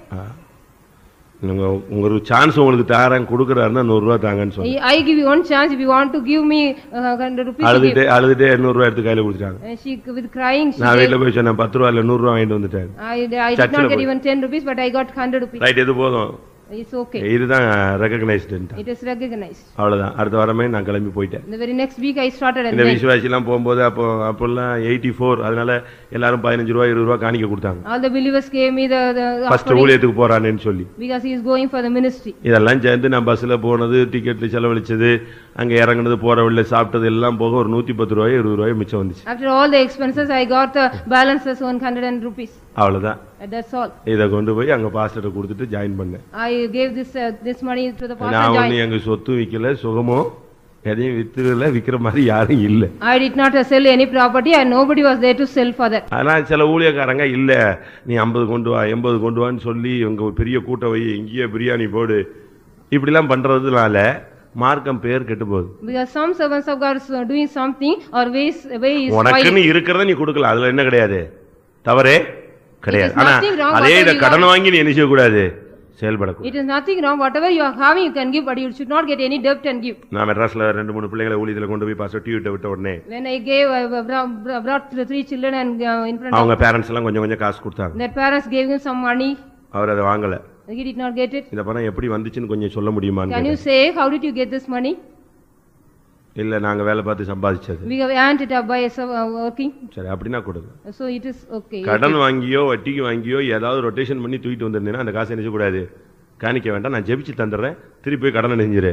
உங்க உங்க ஒரு சான்ஸ் உங்களுக்கு தாரேன் கொடுக்குறாருன்னா நூறு ரூபா தாங்கன்னு சொன்னேன் I I give you one chance, if you want to give me uh, 100 rupees, you give. அழுதுட்டே அழுதுட்டே எண்ணூறு ரூபா எடுத்து கையில கொடுத்துட்டாங்க And she, with crying, she நான் said, வீட்டுல போய் சொன்னேன் பத்து ரூபா இல்ல நூறு ரூபா வாங்கிட்டு வந்துட்டேன் I, I did Church not ல get போய். even 10 rupees, but I got 100 rupees. Right எது போதும் It's okay. இதுதான் ரெகக்னைஸ்டு It is recognized. அவ்வளவுதான் அடுத்த வாரமே நான் கிளம்பி போயிட்டேன் The very next week, I started and இந்த then விசுவாசி எல்லாம் போகும்போது அப்போ அப்பெல்லாம் எயிட்டி ஃபோர் அதனால எல்லாரும் பதினஞ்சு ரூபா இருபது ரூபா காணிக்க கொடுத்தாங்க all the believers gave me the, the first offering ஊழியத்துக்கு போறானேன்னு சொல்லி because he is going for the ministry. இதெல்லாம் சேர்ந்து நான் பஸ்ல போனது டிக்கெட்ல செலவழிச்சது அங்க இறங்குனது போற வழியில சாப்பிட்டது எல்லாம் போக ஒரு நூத்தி பத்து ரூபாய் இருபது ரூபாய் மிச்சம் வந்துச்சு After all the expenses, I got the balance as 100 rupees. அவ்வளவுதான் And That's all. இதை கொண்டு போய் அங்க பாஸ்டர்ட்ட கொடுத்துட்டு ஜாயின் பண்ணேன் I gave this, uh, this money to the pastor. நான் join. ஒண்ணு எங்க சொத்து விக்கல சுகமோ எதையும் வித்துல விக்கிற மாதிரி யாரும் இல்ல I did not uh, sell any property and nobody was there to sell for that. ஆனா சில ஊழியக்காரங்க இல்ல நீ ஐம்பது கொண்டு வா எண்பது கொண்டு வான்னு சொல்லி உங்க ஒரு பெரிய கூட்ட வை இங்கேயே பிரியாணி போடு இப்படிலாம் பண்றதுனால மார்க்கம் பேர் கெட்டு போகுது Because some servants of God is uh, doing something or ways, way is spoiling. உனக்குன்னு இருக்கிறத நீ கொடுக்கல அதுல என்ன கிடையாது தவறே கிடையாது It is ஆனா nothing wrong அதே whatever இதை you கடன் வாங்கி நீ என்ன செய்யக்கூடாது செயல்படக்கூடாது It is nothing wrong, whatever you are having, you can give, but you should not get any debt and give. நான் மெட்ராஸ்ல ரெண்டு மூணு பிள்ளைகளை ஊழியத்துல கொண்டு போய் பாஸ் டியூட்ட விட்ட உடனே When I gave, I brought, brought the three children and uh, in front of, அவங்க பேரண்ட்ஸ் எல்லாம் கொஞ்சம் கொஞ்சம் காசு கொடுத்தாங்க their parents gave him some money, அவர் அதை வாங்கல he did not get it. இந்த பணம் எப்படி வந்துச்சுன்னு கொஞ்சம் சொல்ல முடியுமான்னு Can you கேட்டேன். say, how did you get this money? இல்ல நாங்க வேலை பார்த்து சம்பாதிச்சது We have earned it up by some, uh, working, சரி அப்படின்னா கொடுங்க so it is okay. கடன் வாங்கியோ வட்டிக்கு வாங்கியோ ஏதாவது ரொட்டேஷன் பண்ணி தூக்கிட்டு வந்திருந்தேன்னா அந்த காசு என்ன செய்யக்கூடாது காணிக்க வேண்டாம் நான் ஜெபிச்சு தந்துடுறேன் திருப்பி போய் கடனை நெஞ்சிரு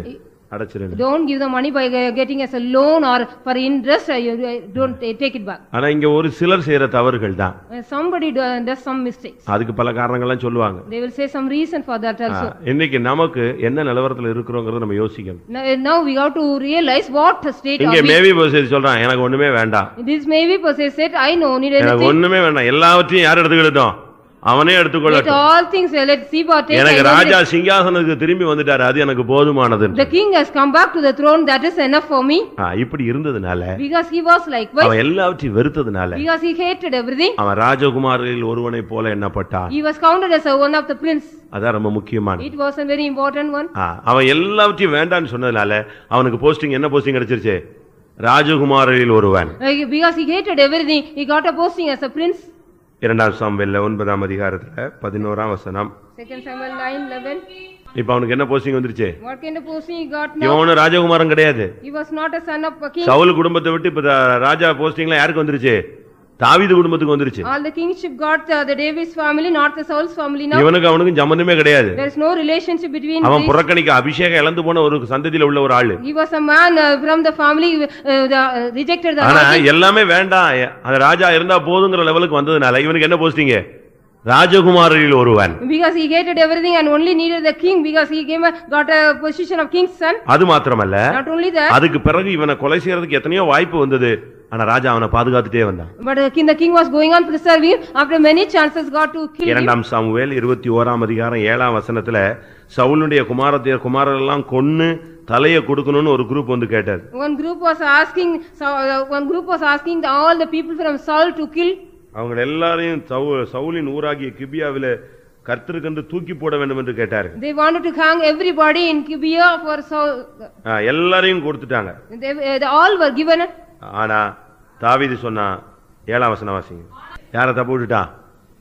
அடைச்சிருங்க Don't give the money by uh, getting as a loan or for interest, uh, you uh, don't ta- take it back. ஆனா இங்க ஒரு சிலர் செய்யற தவறுகள் தான் Uh, Somebody do- does some mistakes. அதுக்கு பல காரணங்கள்லாம் சொல்லுவாங்க They will say some reason for that ah, also. இன்னைக்கு நமக்கு என்ன நிலவரத்துல இருக்கிறோங்கிறத நம்ம யோசிக்கணும் Now now we have to realize what state இங்க are we. மேவி போசேரி சொல்றான் எனக்கு ஒண்ணுமே வேண்டாம் This maybe person said, I know, need எனக்கு anything. ஒண்ணுமே வேண்டாம் எல்லாவற்றையும் யார் எடுத்துக்கிட்டோம் அவனே Let எடுத்துக்கொள்ளட்டும் all things, uh, let Siba take. எனக்கு I know ராஜா சிங்காசனத்துக்கு திரும்பி வந்துட்டாரு அது எனக்கு போதுமானது The king has come back to the throne, that is enough for me. ஆ, இப்படி இருந்ததுனால Because he was likewise, அவன் எல்லாவற்றையும் வெறுத்ததுனால because he hated everything. அவன் ராஜகுமாரில் ஒருவனை போல எண்ணப்பட்டான் He was counted as a one of the prince. அதான் ரொம்ப முக்கியமான It was a very important one. ஆ, அவன் எல்லாவற்றையும் வேண்டான்னு சொன்னதுனால அவனுக்கு போஸ்டிங் என்ன போஸ்டிங் கிடைச்சிருச்சு ராஜகுமாரில் ஒருவன் Uh, Because he hated everything, he got a posting as a prince. இரண்டாம் சாம்பல்ல ஒன்பதாம் அதிகாரத்துல பதினோராம் வசனம் Second Samuel nine eleven. இப்ப அவனுக்கு என்ன போஸ்டிங் வந்துருச்சு What kind of posting he got now? இவன் ஒண்ணும் ராஜகுமாரன் கிடையாது He was not a son of a king. Saul குடும்பத்தை விட்டு இப்ப ரா- ராஜா போஸ்டிங்லாம் யாருக்கு வந்துருச்சு தாவீது குடும்பத்துக்கு வந்துருச்சு All the kingship got uh, the David's family, not the Saul's family now. இவனுக்கு அவனுக்கும் சம்பந்தமே கிடையாது There is no relationship between அவன் these. புறக்கணிக்க அபிஷேகம் இழந்து போன ஒரு சந்ததியில உள்ள ஒரு ஆளு He was a man uh, from the family, uh, the, uh, rejected the ஆனா anointing. எல்லாமே வேண்டாம் அந்த ராஜா இருந்தா போதுங்கிற லெவலுக்கு வந்ததுனால இவனுக்கு என்ன போஸ்டிங்க ராஜகுமாரில் ஒருவன் Because he hated everything and only needed the king because he came, a- got a position of king's son. அது மாத்திரமல்ல Not only that, அதுக்கு பிறகு இவனை கொலை செய்யறதுக்கு எத்தனையோ வாய்ப்பு வந்தது ஆனா ராஜா அவனை பாதுகாத்துட்டே வந்தான் but uh, king- the king was going on preserving after many chances got to kill him. இரண்டாம் சாமுவேல் இருபத்தி ஓராம் அதிகாரம் ஏழாம் வசனத்துல சவுலுடைய குமாரத்தைய குமாரெல்லாம் கொன்னு தலையை கொடுக்கணும்னு ஒரு குரூப் வந்து கேட்டார் One group was asking, so, uh, one group was asking the- all the people from Saul to kill. அவங்க எல்லாரையும் சவு- சவுலின் ஊராகிய கிபியாவில கர்த்தருக்கென்று தூக்கி போட வேண்டும் என்று கேட்டார்கள் They wanted to hang everybody in Gibeah for Saul. ஆ, எல்லாரையும் கொடுத்துட்டாங்க They, uh, they all were given. ஆனா தாவீது சொன்னா ஏழாம் வசனம் வாசிங்க யாரை தப்பு விட்டுட்டான்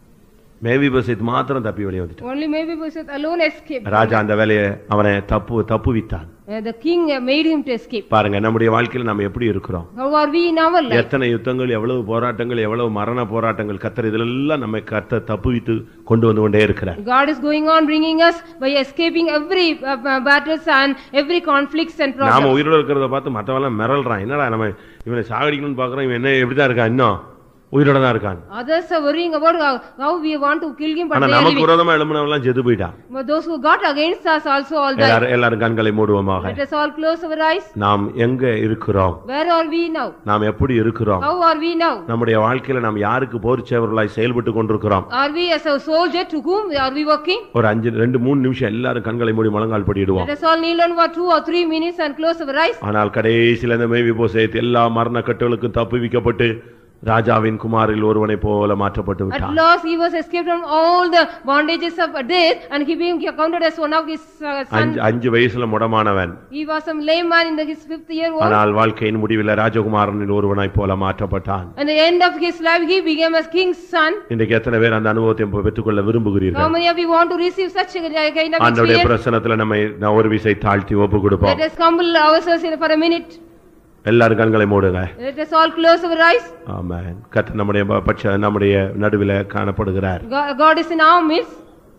மேவி பசித் மாத்திரம் தப்பி வெளியே வந்துட்டான் Only maybe Boseth alone escaped. ராஜா அந்த வேலையை அவனை தப்பு தப்பு வித்தான் Uh, The king uh, made him to escape. பாருங்க நம்முடைய வாழ்க்கையில நம்ம எப்படி இருக்கிறோம் How are we in our life? எத்தனை யுத்தங்கள் எவ்வளவு போராட்டங்கள் எவ்வளவு மரண போராட்டங்கள் கத்தர் இதெல்லாம் நம்ம கத்த தப்புவித்து கொண்டு வந்து கொண்டே இருக்கிறார் God is going on bringing us by escaping every uh, uh, battles and every conflicts and நாம problems. உயிரோட இருக்கிறத பார்த்து மற்றவெல்லாம் மிரள்றான் என்னடா நம்ம இவனை சாகடிக்கணும்னு பாக்குறோம் இவன் என்ன எப்படிதான் இருக்கான் இன்னும் உயிரோட தான் இருக்கான் Others are worrying about how, how we want to kill him, but ஆனா they are நமக்கு living. விரோதமா எழுப்பினவெல்லாம் செத்து போயிட்டான் But those who got against us also all died. எல்லாரும் எல்லாரும் கண்களை மூடுவோமாக Let us all close our eyes. நாம் எங்க இருக்கிறோம் Where are we now? நாம் எப்படி இருக்கிறோம் How are we now? நம்முடைய வாழ்க்கையில நாம் யாருக்கு போர் சேவர்களாய் செயல்பட்டு கொண்டிருக்கிறோம் Are we as a soldier to whom are we working? ஒரு அஞ்சு ரெண்டு மூணு நிமிஷம் எல்லாரும் கண்களை மூடி முழங்கால் படிடுவோம் Let us all kneel on for two or three minutes and close our eyes. ஆனால் கடைசியில இந்த மேவி போசேத் எல்லா மரண கட்டுகளுக்கும் தப்புவிக்கப்பட்டு ராஜாவின் குமாரில் ஒருவனை போல மாற்றப்பட்டு At விட்டான் last he was escaped from all the bondages of death and he being counted as one of his uh, அஞ்சு sons. அஞ்சு வயசுல முடமானவன் He was some lame man in the, his fifth year old. ஆனால் வாழ்க்கையின் முடிவில் ராஜகுமாரனில் ஒருவனாய் போல மாற்றப்பட்டான் At the end of his life, he became a king's son. இன்றைக்கு எத்தனை பேர் அந்த அனுபவத்தை இப்ப பெற்றுக்கொள்ள How விரும்புகிறீர்கள் many of you want to receive such a kind of ஆண்டவருடைய experience? பிரசனத்துல நம்ம நான் ஒரு விசை தாழ்த்தி ஒப்பு கொடுப்போம் Let us humble ourselves in- for a minute. எல்லாரும் கண்களை மூடுங்க Let us all close our eyes. ஆமென் கர்த்தர் நம்முடைய ப- பட்ச நம்முடைய நடுவில காணப்படுகிறார் God God is in our midst.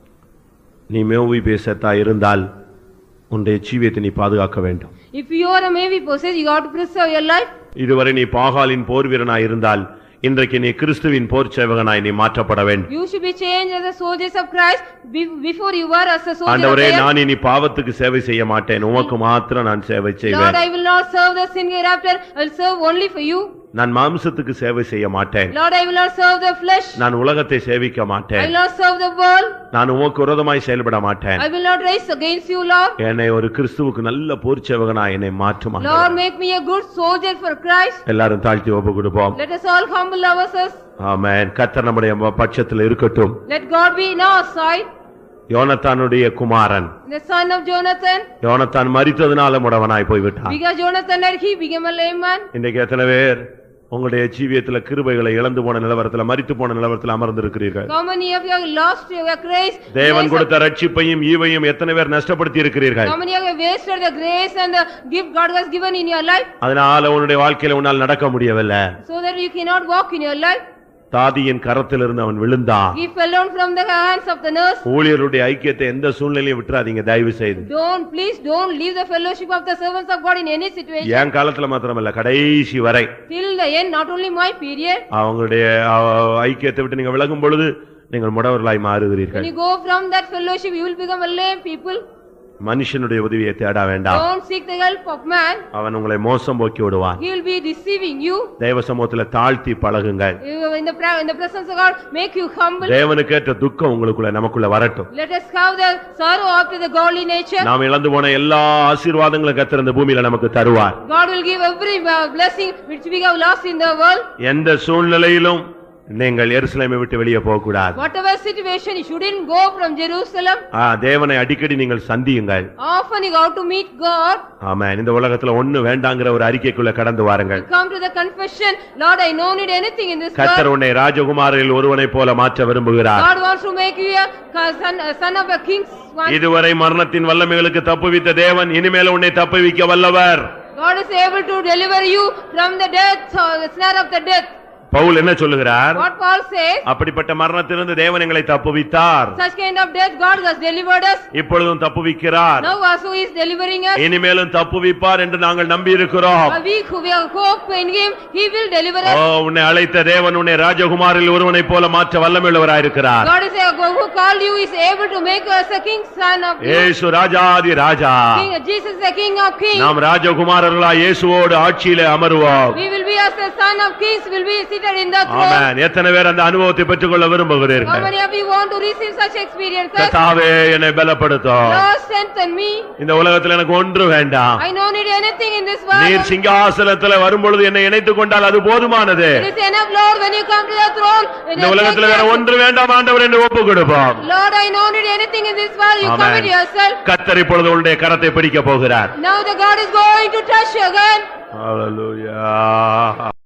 நீ மேவி பேசத்தா இருந்தால் உன்னுடைய ஜீவியத்தை நீ பாதுகாக்க வேண்டும் If you are a maybe possessed, you have to preserve your life. இதுவரை நீ பாகாலின் போர் வீரனாய் இருந்தால் இன்றைக்கு நீ கிறிஸ்துவின் போர் சேவகனாய் நீ மாற்றப்பட வேண்டும் You should be changed as the soldiers of Christ be- before you were as a soldier of ஆண்டவரே Christ. நான் இனி பாவத்துக்கு சேவை செய்ய மாட்டேன் உமக்கு மாத்திரம் நான் சேவை Lord, செய்வேன் I will not serve the sin hereafter. I will serve only for you. நான் மாம்சத்துக்கு சேவை செய்ய மாட்டேன் Lord, I will not serve the flesh. நான் உலகத்தை சேவிக்க I மாட்டேன் will not serve the world. நான் உமக்கு விரோதமாய் செயல்பட மாட்டேன் I will not rise against you, Lord. என்னை ஒரு கிறிஸ்துவுக்கு நல்ல போர் சேவகனாய் என்னை மாற்றுமா Lord, make me a good soldier for Christ. எல்லாரும் தாழ்த்தி ஒப்பு கொடுப்போம் Let us all humble ourselves. ஆமென் கர்த்தர் நம்முடைய பட்சத்தில் இருக்கட்டும் Let God be in our side. யோனத்தானுடைய Kumaran The son of Jonathan. யோனத்தான் மரித்ததுனால முடவனாய் போய்விட்டான் Because Jonathan died, he became a lame man. இன்றைக்கு எத்தனை பேர் உங்களுடைய ஜீவியத்துல கிருபைகளை இழந்து போன நிலவரத்துல மரித்து போன நிலவரத்துல அமர்ந்திருக்கிறீர்கள் How many of you have lost your grace? தேவன் Grace of- கொடுத்த ரட்சிப்பையும் ஈவையும் எத்தனை பேர் நஷ்டப்படுத்தி இருக்கிறீர்கள் How many of you have wasted the grace and the gift God has given in your life அதனால உன்னுடைய வாழ்க்கையில உன்னால் நடக்க முடியவில்லை so that you cannot walk in your life? தாதியின் கரத்திலிருந்து அவன் விழுந்தான் He fell down from the hands of the nurse. ஊழியருடைய ஐக்கியத்தை எந்த சூழ்நிலையும் விட்டுறாதீங்க தயவு செய்து Don't, please don't leave the fellowship of the servants of God in any situation. என் காலத்துல மாத்திரமல்ல கடைசி வரை Till the end, not only my period. அவங்களுடைய அஹ், ஐக்கியத்தை விட்டு நீங்க விலகும் பொழுது நீங்கள் முடவர்களாய் When மாறுகிறீர்கள் you go from that fellowship, you will become a lame people. மனுஷனுடைய உதவியை தேட வேண்டாம் Don't seek the help of man. அவன் உங்களை மோசம் போக்கி விடுவான் He will be deceiving you. தேவ சமூகத்துல தாழ்த்தி பழகுங்கள் You- In the, pra- in the presence of God, make you humble. தேவனுக்கேற்ற துக்கம் உங்களுக்குள்ள நமக்குள்ள வரட்டும் Let us have the sorrow after the godly nature. நாம் இழந்து போன எல்லா ஆசீர்வாதங்களும் கத்திர இந்த பூமியில நமக்கு தருவார் God will give every uh, blessing which we have lost in the world. எந்த சூழ்நிலையிலும் நீங்கள் எருசலேமை விட்டு வெளியே போக கூடாது Whatever situation, you shouldn't go from Jerusalem. ஆ, தேவனை அடிக்கடி நீங்கள் சந்தியுங்கள் Often you have to meet God. ஆமா இந்த உலகத்துல ஒண்ணு வேண்டாங்கிற ஒரு அறிக்கைக்குள்ள கடந்து வாருங்கள் Come to the confession, Lord, I don't need anything in this கத்தர் world. உன்னை ராஜகுமாரில் ஒருவனைப் போல மாற்ற விரும்புகிறார் God wants to make you a ca- son, a son of a king's one. இதுவரை மரணத்தின் வல்லமைகளுக்கு தப்புவித்த தேவன் இனிமேல் உன்னை தப்புவிக்க வல்லவர் God is able to deliver you from the death, or the snare of the death. Pavul என்ன சொல்லுகிறார் What Paul says, அப்படிப்பட்ட மரணத்திலிருந்து தேவன் எங்களை தப்புவித்தார் such kind of death God has delivered us. இப்பொழுதும் தப்புவிக்கிறார் Now also he is delivering us. இனிமேலும் தப்புவிப்பார் என்று நாங்கள் நம்பி இருக்கிறோம் Uh, We who we have hope in him, he will deliver O us. உன்னை அழைத்த தேவன் உன்னை ராஜகுமாரில் ஒருவனைப் போல மாற்ற வல்லமையுள்ளவராயிருக்கிறார் God is a, who called you is able to make us a king's son of you. ஏசு ராஜாதி ராஜா King, Jesus is the king of kings. நாம் ராஜகுமாரர்களா இயேசுவோடு ஆட்சியிலே அமருவோம் We will be as the son of kings, will be seated in the throne. ஆமென் எத்தனை பேர் அந்த அனுபவத்தை பெற்றுக்கொள்ள How விரும்புகிறீர்கள் many of you want to receive such experiences? கத்தாவே என்னை பலப்படுத்தும் Lord strengthen me. இந்த உலகத்துல எனக்கு ஒன்று வேண்டாம் I don't need anything in this நீர் world. சிங்காசனத்துல வரும்பொழுது என்னை இணைத்துக் கொண்டால் அது போதுமானது It is enough, Lord, when you come to the throne. it இந்த is உலகத்துல like வேற that. ஒன்று வேண்டாம் ஆண்டவர் என்று ஒப்பு கொடுப்போம் Lord, I don't need anything in this world. You Amen. commit yourself. கத்தர் இப்பொழுது உன்னுடைய கரத்தை பிடிக்க போகிறார் Now the God is going to touch you again. Hallelujah.